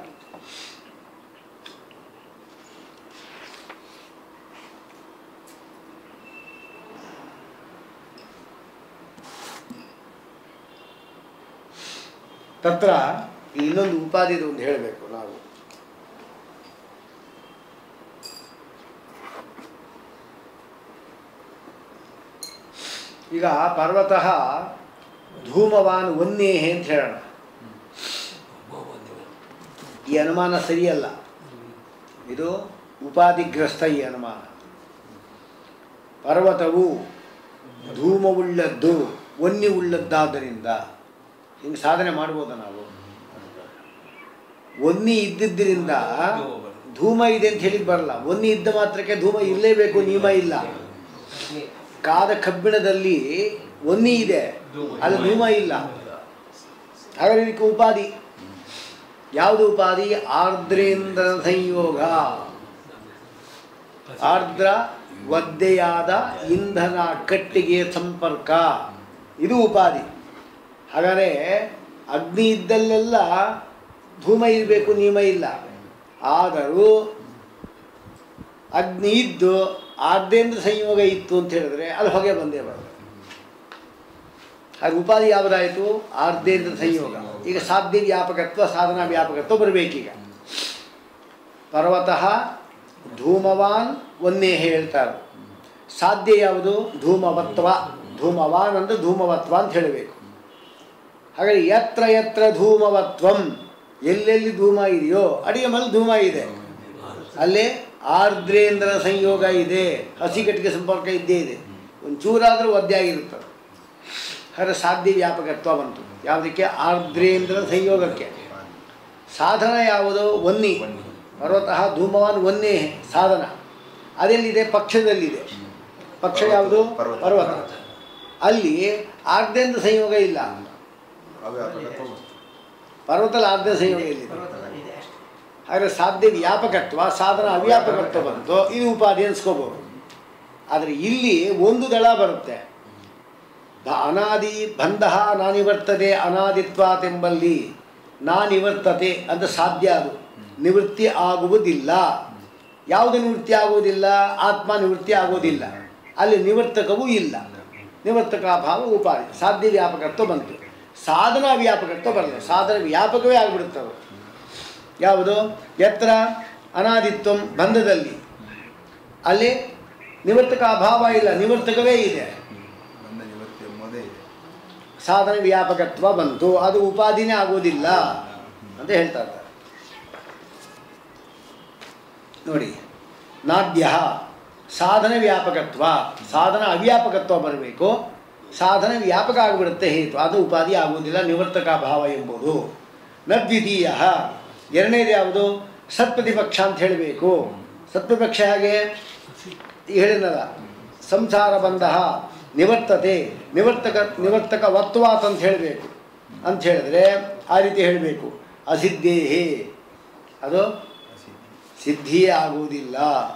ತತ್ರ ಇನ್ನೊಂದು ಉಪಾಧಿದು ಒಂದು ಹೇಳಬೇಕು ನಾವು ಈಗ ಪರ್ವತಃ ಧೂಮವಾನ್ ವನ್ಯೇಹೆ ಅಂತ ಹೇಳೋಣ ಈ ಅನುಮಾನ ಸರಿಯಲ್ಲ ಇದು ಉಪಾಧಿಗ್ರಸ್ತ ಈ ಅನುಮಾನ ಪರ್ವತವು ಧೂಮವುಳ್ಳದ್ದು ಒನ್ನಿ ಉಳ್ಳದ್ದಾದ್ದರಿಂದ ಹಿಂಗೆ ಸಾಧನೆ ಮಾಡ್ಬೋದ ನಾವು ಒನ್ನಿ ಇದ್ದಿದ್ದರಿಂದ ಧೂಮ ಇದೆ ಅಂತ ಹೇಳಿದ್ ಬರಲ್ಲ ಒನ್ನಿ ಇದ್ದ ಮಾತ್ರಕ್ಕೆ ಧೂಮ ಇರಲೇಬೇಕು ನಿಯಮ ಇಲ್ಲ ಕಾದ ಕಬ್ಬಿಣದಲ್ಲಿ ಒನ್ನಿ ಇದೆ ಅದು ಧೂಮ ಇಲ್ಲ ಹಾಗಾದ್ರೆ ಇದಕ್ಕೆ ಉಪಾಧಿ ಯಾವುದು ಉಪಾಧಿ ಆರ್ದ್ರೇಂದ್ರ ಸಂಯೋಗ ಆರ್ದ್ರ ಒದ್ದೆಯಾದ ಇಂಧನ ಕಟ್ಟಿಗೆ ಸಂಪರ್ಕ ಇದು ಉಪಾಧಿ ಹಾಗಾದರೆ ಅಗ್ನಿ ಇದ್ದಲ್ಲೆಲ್ಲ ಧೂಮ ಇರಬೇಕು ನಿಯಮ ಇಲ್ಲ ಆದರೂ ಅಗ್ನಿ ಇದ್ದು ಆರ್ಧೇಂದ್ರ ಸಂಯೋಗ ಇತ್ತು ಅಂತ ಹೇಳಿದ್ರೆ ಅದು ಹೊಗೆ ಬಂದೇ ಬರ್ತದೆ ಹಾಗೆ ಉಪಾಧಿ ಯಾವುದಾಯಿತು ಆರ್ಧೇಂದ್ರ ಸಂಯೋಗ ಈಗ ಸಾಧ್ಯ ವ್ಯಾಪಕತ್ವ ಸಾಧನಾ ವ್ಯಾಪಕತ್ವ ಬರಬೇಕೀಗ ಪರ್ವತಃ ಧೂಮವಾನ್ ಒಂದೇ ಹೇಳ್ತಾರೆ ಸಾಧ್ಯ ಯಾವುದು ಧೂಮವತ್ವ ಧೂಮವಾನ್ ಅಂದರೆ ಧೂಮವತ್ವ ಅಂತ ಹೇಳಬೇಕು ಹಾಗಾಗಿ ಯತ್ರ ಯತ್ರ ಧೂಮವತ್ವಂ ಎಲ್ಲೆಲ್ಲಿ ಧೂಮ ಇದೆಯೋ ಅಡಿಗೆ ಮೇಲೆ ಧೂಮ ಇದೆ ಅಲ್ಲಿ ಆರ್ದ್ರೇಂದ್ರ ಸಂಯೋಗ ಇದೆ ಹಸಿಗಟ್ಟಿಗೆ ಸಂಪರ್ಕ ಇದ್ದೇ ಇದೆ ಒಂಚೂರಾದರೂ ಒದ್ದೆ ಆಗಿರುತ್ತದೆ ಹಾಗೆ ಸಾಧ್ಯ ವ್ಯಾಪಕತ್ವ ಬಂತು ಯಾವುದಕ್ಕೆ ಆರ್ದ್ರೇಂದ್ರ ಸಂಯೋಗಕ್ಕೆ ಸಾಧನ ಯಾವುದು ಒನ್ನಿ ಪರ್ವತಃ ಧೂಮವಾನ್ ಒನ್ನೇ ಸಾಧನ ಅದೆಲ್ಲಿದೆ ಪಕ್ಷದಲ್ಲಿದೆ ಪಕ್ಷ ಯಾವುದು ಪರ್ವತ. ಪರ್ವತ ಅಲ್ಲಿ ಆರ್ಧೇಂದ್ರ ಸಂಯೋಗ ಇಲ್ಲ ಅವ್ಯಾಪಕತ್ವ ಪರ್ವತದಲ್ಲಿ ಆರ್ಧೇಂದ್ರ ಸಂಯೋಗ ಇಲ್ಲಿದೆ ಪರ್ವತದಲ್ಲಿದೆ ಅಷ್ಟೇ ಹಾಗಾದ್ರೆ ಸಾಧ್ಯ ವ್ಯಾಪಕತ್ವ ಸಾಧನ ಅವ್ಯಾಪಕತ್ವ ಬಂತು ಇದು ಉಪಾಧಿ ಅನ್ಸ್ಕೋಬಹುದು ಆದರೆ ಇಲ್ಲಿ ಒಂದು ದಳ ಬರುತ್ತೆ ದ ಅನಾದಿ ಬಂಧ ನಾನಿವರ್ತದೆ ಅನಾದಿತ್ವಾತೆಂಬಲ್ಲಿ ನಾನಿವರ್ತತೆ ಅಂತ ಸಾಧ್ಯ ಅದು ನಿವೃತ್ತಿ ಆಗುವುದಿಲ್ಲ ಯಾವುದು ನಿವೃತ್ತಿ ಆಗುವುದಿಲ್ಲ ಆತ್ಮ ನಿವೃತ್ತಿ ಆಗೋದಿಲ್ಲ ಅಲ್ಲಿ ನಿವರ್ತಕವೂ ಇಲ್ಲ ನಿವರ್ತಕ ಅಭಾವ ಉಪಾಧಿ ಸಾಧ್ಯ ವ್ಯಾಪಕತ್ವ ಬಂತು ಸಾಧನ ವ್ಯಾಪಕತ್ವ ಬರಲ್ಲ ಸಾಧನ ವ್ಯಾಪಕವೇ ಆಗಿಬಿಡುತ್ತವೆ ಯಾವುದು ಎತ್ತರ ಅನಾದಿತ್ವಂ ಬಂಧದಲ್ಲಿ ಅಲ್ಲಿ ನಿವರ್ತಕ ಅಭಾವ ಇಲ್ಲ ನಿವರ್ತಕವೇ ಇದೆ ಬಂದ ನಿವೃತ್ತಿ ಎಂಬುದೇ ಇದೆ ಸಾಧನ ವ್ಯಾಪಕತ್ವ ಬಂತು ಅದು ಉಪಾಧಿನೇ ಆಗೋದಿಲ್ಲ ಅಂತ ಹೇಳ್ತಾ ಇದ್ದಾರೆ ನೋಡಿ ನಾದ್ಯ ಸಾಧನ ವ್ಯಾಪಕತ್ವ ಸಾಧನ ಅವ್ಯಾಪಕತ್ವ ಬರಬೇಕು ಸಾಧನ ವ್ಯಾಪಕ ಆಗಿಬಿಡುತ್ತೆ ಹೇತು ಅದು ಉಪಾಧಿ ಆಗುವುದಿಲ್ಲ ನಿವರ್ತಕ ಭಾವ ಎಂಬುದು ನ ದ್ವಿತೀಯ ಎರಡನೇದು ಯಾವುದು ಸತ್ಪ್ರತಿಪಕ್ಷ ಅಂತ ಹೇಳಬೇಕು ಸತ್ಪ್ರತಿಪಕ್ಷ ಹಾಗೆ ಈಗ ಹೇಳಿದ್ನಲ್ಲ ಸಂಸಾರ ಬಂಧ ನಿವರ್ತತೆ ನಿವರ್ತಕ ನಿವರ್ತಕ ವತ್ವಾತ್ ಅಂತ ಹೇಳಬೇಕು ಅಂತ ಹೇಳಿದ್ರೆ ಆ ರೀತಿ ಹೇಳಬೇಕು ಅಸಿದ್ಧೇಹೇ ಅದು ಸಿದ್ಧಿಯೇ ಆಗುವುದಿಲ್ಲ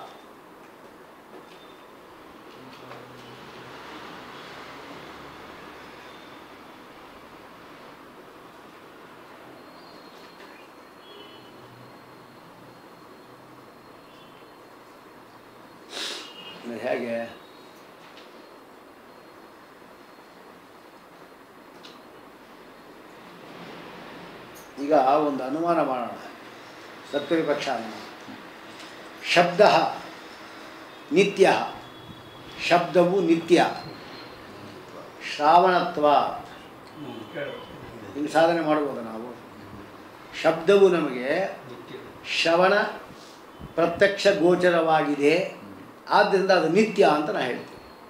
ಇದು ಹೇಗೆ ಈಗ ಒಂದು ಅನುಮಾನ ಮಾಡೋಣ ಸತ್ವವಿಪಕ್ಷ ಅನುಮಾನ ಶಬ್ದ ನಿತ್ಯ ಶಬ್ದವು ನಿತ್ಯ ಶ್ರಾವಣತ್ವ ಹಿಂಗೆ ಸಾಧನೆ ಮಾಡ್ಬೋದು ನಾವು ಶಬ್ದವು ನಮಗೆ ನಿತ್ಯ ಶ್ರವಣ ಪ್ರತ್ಯಕ್ಷ ಗೋಚರವಾಗಿದೆ ಆದ್ದರಿಂದ ಅದು ನಿತ್ಯ ಅಂತ ನಾನು ಹೇಳ್ತೀನಿ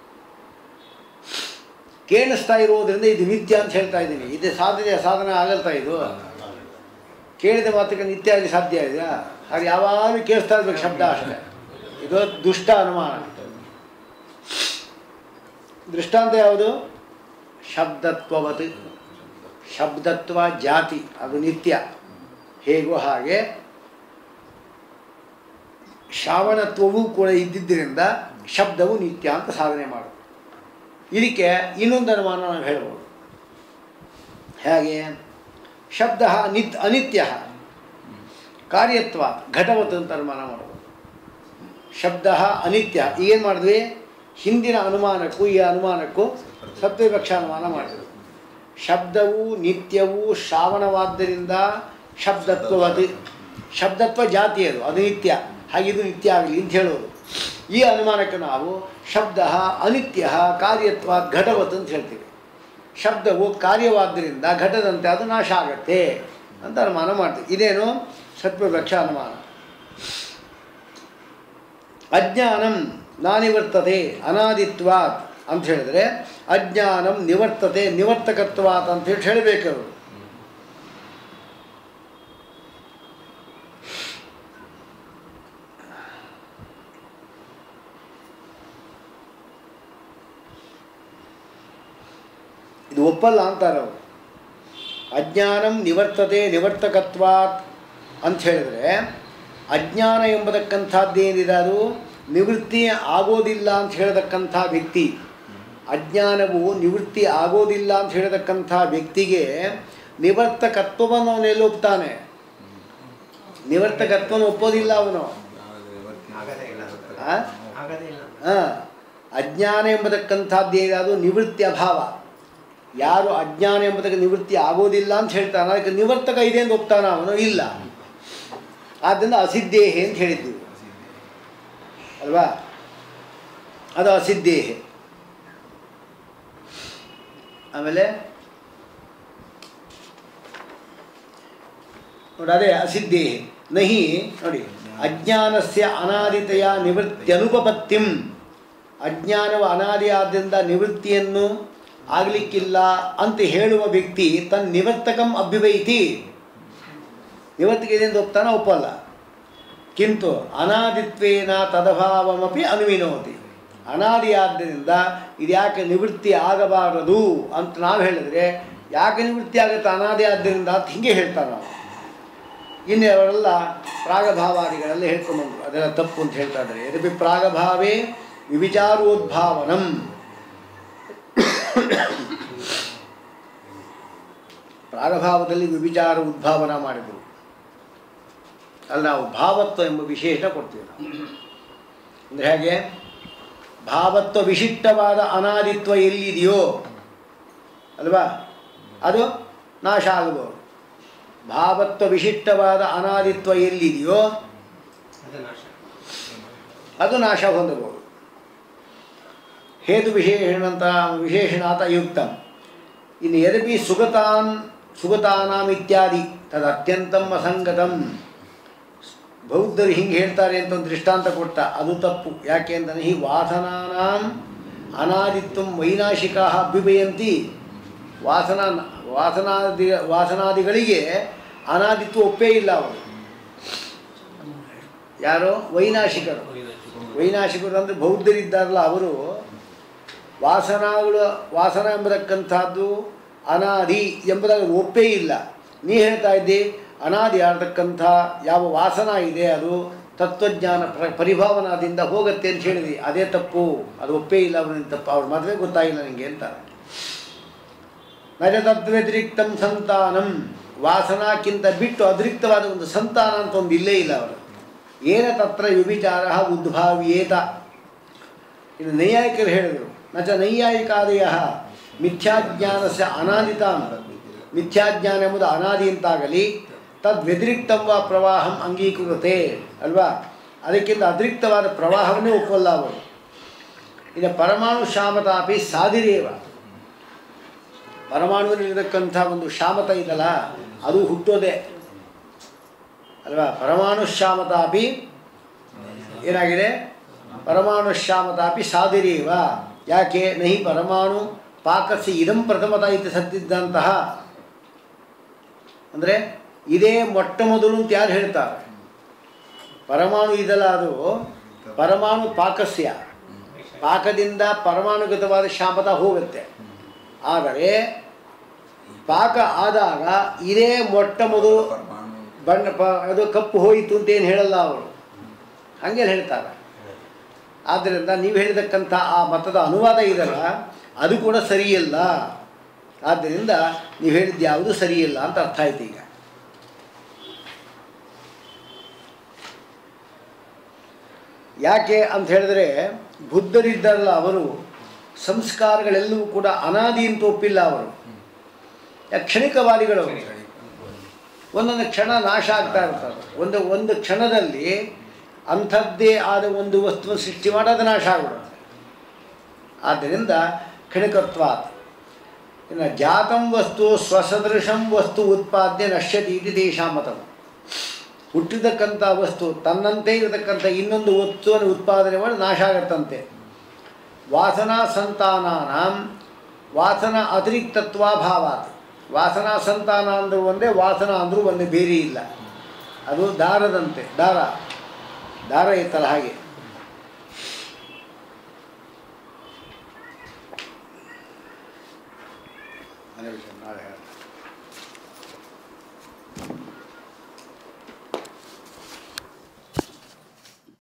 ಕೇಳಿಸ್ತಾ ಇರುವುದರಿಂದ ಇದು ನಿತ್ಯ ಅಂತ ಹೇಳ್ತಾ ಇದ್ದೀನಿ ಇದು ಸಾಧ್ಯ ಸಾಧನ ಆಗಲ್ತಾ ಇದು ಕೇಳಿದ ಮಾತ್ರಕ್ಕೆ ನಿತ್ಯ ಆಗಿ ಸಾಧ್ಯ ಇದೆಯಾ ಹಾಗೆ ಯಾವಾಗಲೂ ಕೇಳಿಸ್ತಾ ಇರ್ಬೇಕು ಶಬ್ದ ಅಷ್ಟೇ ಇದು ದುಷ್ಟ ಅನುಮಾನ ದೃಷ್ಟಾಂತ ಯಾವುದು ಶಬ್ದತ್ವವತ್ ಶಬ್ದತ್ವ ಜಾತಿ ಅದು ನಿತ್ಯ ಹೇಗೋ ಹಾಗೆ ಶ್ರಾವಣತ್ವವೂ ಕೂಡ ಇದ್ದಿದ್ದರಿಂದ ಶಬ್ದವು ನಿತ್ಯ ಅಂತ ಸಾಧನೆ ಮಾಡೋದು ಇದಕ್ಕೆ ಇನ್ನೊಂದು ಅನುಮಾನ ನಾವು ಹೇಳ್ಬೋದು ಹೇಗೆ ಶಬ್ದ ನಿತ್ ಅನಿತ್ಯ ಕಾರ್ಯತ್ವ ಘಟವತ್ ಅಂತ ಅನುಮಾನ ಮಾಡ್ಬೋದು ಶಬ್ದ ಅನಿತ್ಯ ಏನು ಮಾಡಿದ್ವಿ ಹಿಂದಿನ ಅನುಮಾನಕ್ಕೂ ಈ ಅನುಮಾನಕ್ಕೂ ಸತ್ವಪಕ್ಷ ಅನುಮಾನ ಮಾಡಿದ್ವಿ ಶಬ್ದವು ನಿತ್ಯವು ಶ್ರಾವಣವಾದ್ದರಿಂದ ಶಬ್ದತ್ವವದು ಶಬ್ದತ್ವ ಜಾತಿ ಅದು ಅದು ನಿತ್ಯ ಹಾಗಿದು ನಿತ್ಯ ಆಗಲಿ ಅಂತ ಹೇಳೋದು ಈ ಅನುಮಾನಕ್ಕೆ ನಾವು ಶಬ್ದ ಅನಿತ್ಯ ಕಾರ್ಯತ್ವ ಘಟವತ್ ಅಂತ ಹೇಳ್ತೀವಿ ಶಬ್ದವು ಕಾರ್ಯವಾದ್ದರಿಂದ ಘಟದಂತೆ ಅದು ನಾಶ ಆಗತ್ತೆ ಅಂತ ಅನುಮಾನ ಮಾಡ್ತೀವಿ ಇದೇನು ಸತ್ಪುರುಷ ಅನುಮಾನ ಅಜ್ಞಾನಂ ನಾನಿವರ್ತತೆ ಅನಾದಿತ್ವಾತ್ ಅಂತ ಹೇಳಿದ್ರೆ ಅಜ್ಞಾನಂ ನಿವರ್ತತೆ ನಿವರ್ತಕತ್ವಾತ್ ಅಂತ ಹೇಳಿ ಹೇಳಬೇಕು ಅವರು ಇದು ಒಪ್ಪಲ್ಲ ಅಂತಾರೆ ಅವರು ಅಜ್ಞಾನಂ ನಿವರ್ತತೆ ನಿವರ್ತಕತ್ವಾತ್ ಅಂತ ಹೇಳಿದ್ರೆ ಅಜ್ಞಾನ ಎಂಬತಕ್ಕಂಥದ್ದೇನಿದೆ ಅದು ನಿವೃತ್ತಿ ಆಗೋದಿಲ್ಲ ಅಂತ ಹೇಳತಕ್ಕಂಥ ವ್ಯಕ್ತಿ ಅಜ್ಞಾನವು ನಿವೃತ್ತಿ ಆಗೋದಿಲ್ಲ ಅಂತ ಹೇಳತಕ್ಕಂಥ ವ್ಯಕ್ತಿಗೆ ನಿವರ್ತಕತ್ವವನ್ನು ಅವನು ಎಲ್ಲಿ ಒಪ್ತಾನೆ ನಿವರ್ತಕತ್ವವನ್ನು ಒಪ್ಪೋದಿಲ್ಲ ಅವನು ಆಗದೇ ಇಲ್ಲ ಆ? ಆಗದೇ ಇಲ್ಲ ಹಾಂ ಅಜ್ಞಾನ ಎಂಬತಕ್ಕಂಥದ್ದೇನಿದೆ ಅದು ನಿವೃತ್ತಿ ಅಭಾವ ಯಾರು ಅಜ್ಞಾನ ಎಂಬುದಕ್ಕೆ ನಿವೃತ್ತಿ ಆಗೋದಿಲ್ಲ ಅಂತ ಹೇಳ್ತಾನೆ ಅದಕ್ಕೆ ನಿವರ್ತಕ ಇದೆ ಅಂತ ಒಪ್ತಾನ ಅವನು ಇಲ್ಲ ಆದ್ದರಿಂದ ಅಸಿದ್ದೇಹೆ ಅಂತ ಹೇಳಿದ್ದೀವಿ ಅಲ್ವಾ ಅದು ಅಸಿದ್ದೇಹೆ ಆಮೇಲೆ ನೋಡಿ ಅದೇ ಅಸಿದ್ದೇಹೆ ನಹಿ ನೋಡಿ ಅಜ್ಞಾನಸ್ಯ ಅನಾದಿತೆಯ ನಿವೃತ್ತ್ಯನುಪಪತ್ತಿಂ ಅಜ್ಞಾನವು ಅನಾದಿ ಆದ್ದರಿಂದ ನಿವೃತ್ತಿಯನ್ನು ಆಗಲಿಕ್ಕಿಲ್ಲ ಅಂತ ಹೇಳುವ ವ್ಯಕ್ತಿ ತನ್ನ ನಿವರ್ತಕಂ ಅಭ್ಯುವೈತಿ ನಿವರ್ತಿಗೆ ಎಂದು ಒಪ್ತಾನ ಒಪ್ಪಲ್ಲ ಕಿಂತು ಅನಾದಿತ್ವೇನ ತದಭಾವಮಪಿ ಅನುವಿನೋತಿ ಅನಾದಿ ಆದ್ದರಿಂದ ಇದ್ಯಾಕೆ ನಿವೃತ್ತಿ ಆಗಬಾರದು ಅಂತ ನಾವು ಹೇಳಿದ್ರೆ ಯಾಕೆ ನಿವೃತ್ತಿ ಆಗುತ್ತೆ ಅನಾದಿ ಆದ್ದರಿಂದ ಅಂತ ಹಿಂಗೆ ಹೇಳ್ತಾರೆ ನಾವು ಇನ್ನು ಅವರೆಲ್ಲ ಪ್ರಾಗಭಾವಾದಿಗಳೆಲ್ಲ ಹೇಳ್ಕೊಂಡ್ಬಂದ್ರು ಅದೆಲ್ಲ ತಪ್ಪು ಅಂತ ಹೇಳ್ತಾ ಇದ್ದಾರೆ ಯದಪಿ ಪ್ರಾಗಭಾವೇ ವಿವಿಚಾರೋದ್ಭಾವನಂ ಪ್ರಾಗಭಾವದಲ್ಲಿ ವಿವಿಚಾರ ಉದ್ಭಾವನ ಮಾಡಿದರು ಅಲ್ಲಿ ನಾವು ಭಾವತ್ವ ಎಂಬ ವಿಶೇಷ ಕೊಡ್ತೀವಿ ನಾವು ಅಂದರೆ ಹೇಗೆ ಭಾವತ್ವ ವಿಶಿಷ್ಟವಾದ ಅನಾದಿತ್ವ ಎಲ್ಲಿದೆಯೋ ಅಲ್ವಾ ಅದು ನಾಶ ಆಗಬಹುದು ಭಾವತ್ವ ವಿಶಿಷ್ಟವಾದ ಅನಾದಿತ್ವ ಎಲ್ಲಿದೆಯೋ ಅದು ನಾಶ ಅದು ನಾಶ ಹೊಂದಬಹುದು ಹೇತು ವಿಶೇಷಣಂತ ವಿಶೇಷಣಾತ ಯುಕ್ತಂ ಇನ್ನು ಯದಪಿ ಸುಗತಾನ್ ಸುಗತಾನಾಂ ಇತ್ಯಾದಿ ತದು ಅತ್ಯಂತಂ ಅಸಂಗತಂ ಬೌದ್ಧರು ಹಿಂಗೆ ಹೇಳ್ತಾರೆ ಅಂತ ಒಂದು ದೃಷ್ಟಾಂತ ಕೊಟ್ಟ ಅದು ತಪ್ಪು ಯಾಕೆ ಅಂದರೆ ಹಿ ವಾಸನಾನಾಂ ಅನಾದಿತ್ವಂ ವೈನಾಶಿಕಾ ಅಭ್ಯುಪಯಂತಿ ವಾಸನ ವಾಸನಾದಿ ವಾಸನಾದಿಗಳಿಗೆ ಅನಾದಿತ್ವ ಒಪ್ಪೇ ಇಲ್ಲ ಅವರು ಯಾರು ವೈನಾಶಿಕರು ವೈನಾಶಿಕರು ಅಂದರೆ ಬೌದ್ಧರಿದ್ದಾರಲ್ಲ ಅವರು ವಾಸನಾಗಳು ವಾಸನ ಎಂಬತಕ್ಕಂಥದ್ದು ಅನಾದಿ ಎಂಬುದಾಗಿ ಒಪ್ಪೇ ಇಲ್ಲ ನೀ ಹೇಳ್ತಾ ಇದ್ದಿ ಅನಾದಿ ಆಡ್ತಕ್ಕಂಥ ಯಾವ ವಾಸನ ಇದೆ ಅದು ತತ್ವಜ್ಞಾನ ಪ್ರ ಪರಿಭಾವನಾದಿಂದ ಹೋಗುತ್ತೆ ಅಂತ ಹೇಳಿದ್ವಿ ಅದೇ ತಪ್ಪು ಅದು ಒಪ್ಪೇ ಇಲ್ಲ ಅವನಿಗೆ ತಪ್ಪು ಅವ್ರ ಮದುವೆ ಗೊತ್ತಾಗಿಲ್ಲ ನಿಮಗೆ ಅಂತ ನಜ ತದ್ವ್ಯತಿರಿಕ್ತಂ ಸಂತಾನಂ ವಾಸನಾಕ್ಕಿಂತ ಬಿಟ್ಟು ಅತಿರಿಕ್ತವಾದ ಒಂದು ಸಂತಾನ ಅಂತ ಒಂದು ಇಲ್ಲೇ ಇಲ್ಲ ಅವರು ಏನ ತತ್ರ ವ್ಯಭಿಚಾರ ಉದ್ಭಾವ್ಯೇತ ಇನ್ನು ನೈಯಾಯಿಕರು ಹೇಳಿದರು ನಚ ನೈಯಾಯಿಕಾದಯ ಮಿಥ್ಯಾಜ್ಞಾನಸ್ಯ ಅನಾದಿತ ಮಿಥ್ಯಾಜ್ಞಾನ ಎಂಬುದು ಅನಾದಿ ಅಂತಾಗಲಿ ತದ್ ವ್ಯತಿರಿಕ್ತವ ಪ್ರವಾಹಂ ಅಂಗೀಕೃತೆ ಅಲ್ವಾ ಅದಕ್ಕಿಂತ ಅತಿರಿಕ್ತವಾದ ಪ್ರವಾಹವನ್ನೇ ಒಪ್ಪಲ್ಲ ಅವರು ಇನ್ನು ಪರಮಾಣು ಶಾಮತಾಪಿ ಸಾದಿರೇವ ಪರಮಾಣುವಿನಲ್ಲಿರತಕ್ಕಂಥ ಒಂದು ಶಾಮತ ಇದಲ್ಲ ಅದು ಹುಟ್ಟೋದೆ ಅಲ್ವಾ ಪರಮಾಣು ಶಾಮತಾಪಿ ಏನಾಗಿದೆ ಪರಮಾಣು ಶಾಮತಾಪಿ ಸಾದಿರೇವ ಯಾಕೆ ನಹಿ ಪರಮಾಣು ಪಾಕಸ್ಯ ಇದಂ ಪ್ರಥಮತ ಇತಿ ಸತ್ತಿದ್ದಂತಹ ಅಂದರೆ ಇದೇ ಮೊಟ್ಟ ಮೊದಲು ಅಂತ ಯಾರು ಹೇಳ್ತಾರೆ ಪರಮಾಣು ಇದಲ್ಲ ಅದು ಪರಮಾಣು ಪಾಕಸ್ಯ ಪಾಕದಿಂದ ಪರಮಾಣುಗತವಾದ ಶಾಮತ ಹೋಗುತ್ತೆ ಆದರೆ ಪಾಕ ಆದಾಗ ಇದೇ ಮೊಟ್ಟ ಮೊದಲು ಪರಮಾಣು ಬಣ್ಣ ಪ ಅದು ಕಪ್ಪು ಹೋಯಿತು ಅಂತ ಏನು ಹೇಳಲ್ಲ ಅವರು ಹಾಗೆ ಹೇಳ್ತಾರೆ ಆದ್ದರಿಂದ ನೀವು ಹೇಳಿದಕ್ಕಂಥ ಆ ಮತದ ಅನುವಾದ ಇದಲ್ಲ ಅದು ಕೂಡ ಸರಿಯಿಲ್ಲ ಆದ್ದರಿಂದ ನೀವು ಹೇಳಿದ್ದು ಯಾವುದು ಸರಿಯಿಲ್ಲ ಅಂತ ಅರ್ಥ ಆಯ್ತು ಈಗ ಯಾಕೆ ಅಂತ ಹೇಳಿದ್ರೆ ಬುದ್ಧರಿದ್ದಾರಲ್ಲ ಅವರು ಸಂಸ್ಕಾರಗಳೆಲ್ಲವೂ ಕೂಡ ಅನಾದಿ ಅಂತ ಒಪ್ಪಿಲ್ಲ ಅವರು ಯಾಕೆ ಕ್ಷಣಿಕವಾದಿಗಳು ಅವರು. ಒಂದೊಂದು ಕ್ಷಣ ನಾಶ ಆಗ್ತಾ ಇರ್ತದೆ ಒಂದು ಒಂದು ಕ್ಷಣದಲ್ಲಿ ಅಂಥದ್ದೇ ಆದ ಒಂದು ವಸ್ತುವನ್ನು ಸೃಷ್ಟಿ ಮಾಡೋದು ನಾಶ ಆಗ್ಬಿಡುತ್ತೆ ಆದ್ದರಿಂದ ಕ್ಷಣಿಕತ್ವ ಇನ್ನು ಜಾತಂ ವಸ್ತು ಸ್ವಸದೃಶಂ ವಸ್ತು ಉತ್ಪಾದ್ಯ ನಶ್ಯತಿ ಇದು ದೇಶಾಮತಂ ಹುಟ್ಟಿದಕ್ಕಂಥ ವಸ್ತು ತನ್ನಂತೆ ಇರತಕ್ಕಂಥ ಇನ್ನೊಂದು ವಸ್ತುವನ್ನು ಉತ್ಪಾದನೆ ಮಾಡಿ ನಾಶ ಆಗತ್ತಂತೆ ವಾಸನಾ ಸಂತಾನಾನಾಂ ವಾಸನ ಅತಿರಿಕ್ತತ್ವಾಭಾವಾತ್ ವಾಸನಾ ಸಂತಾನ ಅಂದರೂ ಒಂದೇ ವಾಸನ ಅಂದರೂ ಒಂದೇ ಬೇರೆ ಇಲ್ಲ ಅದು ದಾರದಂತೆ ದಾರ ದಾರ ಇತ್ತಲ್ಲ ಹಾಗೆ ಮನೆ ವಿಷಯ ನಾಳೆ ಹೇಳ್ತೀನಿ.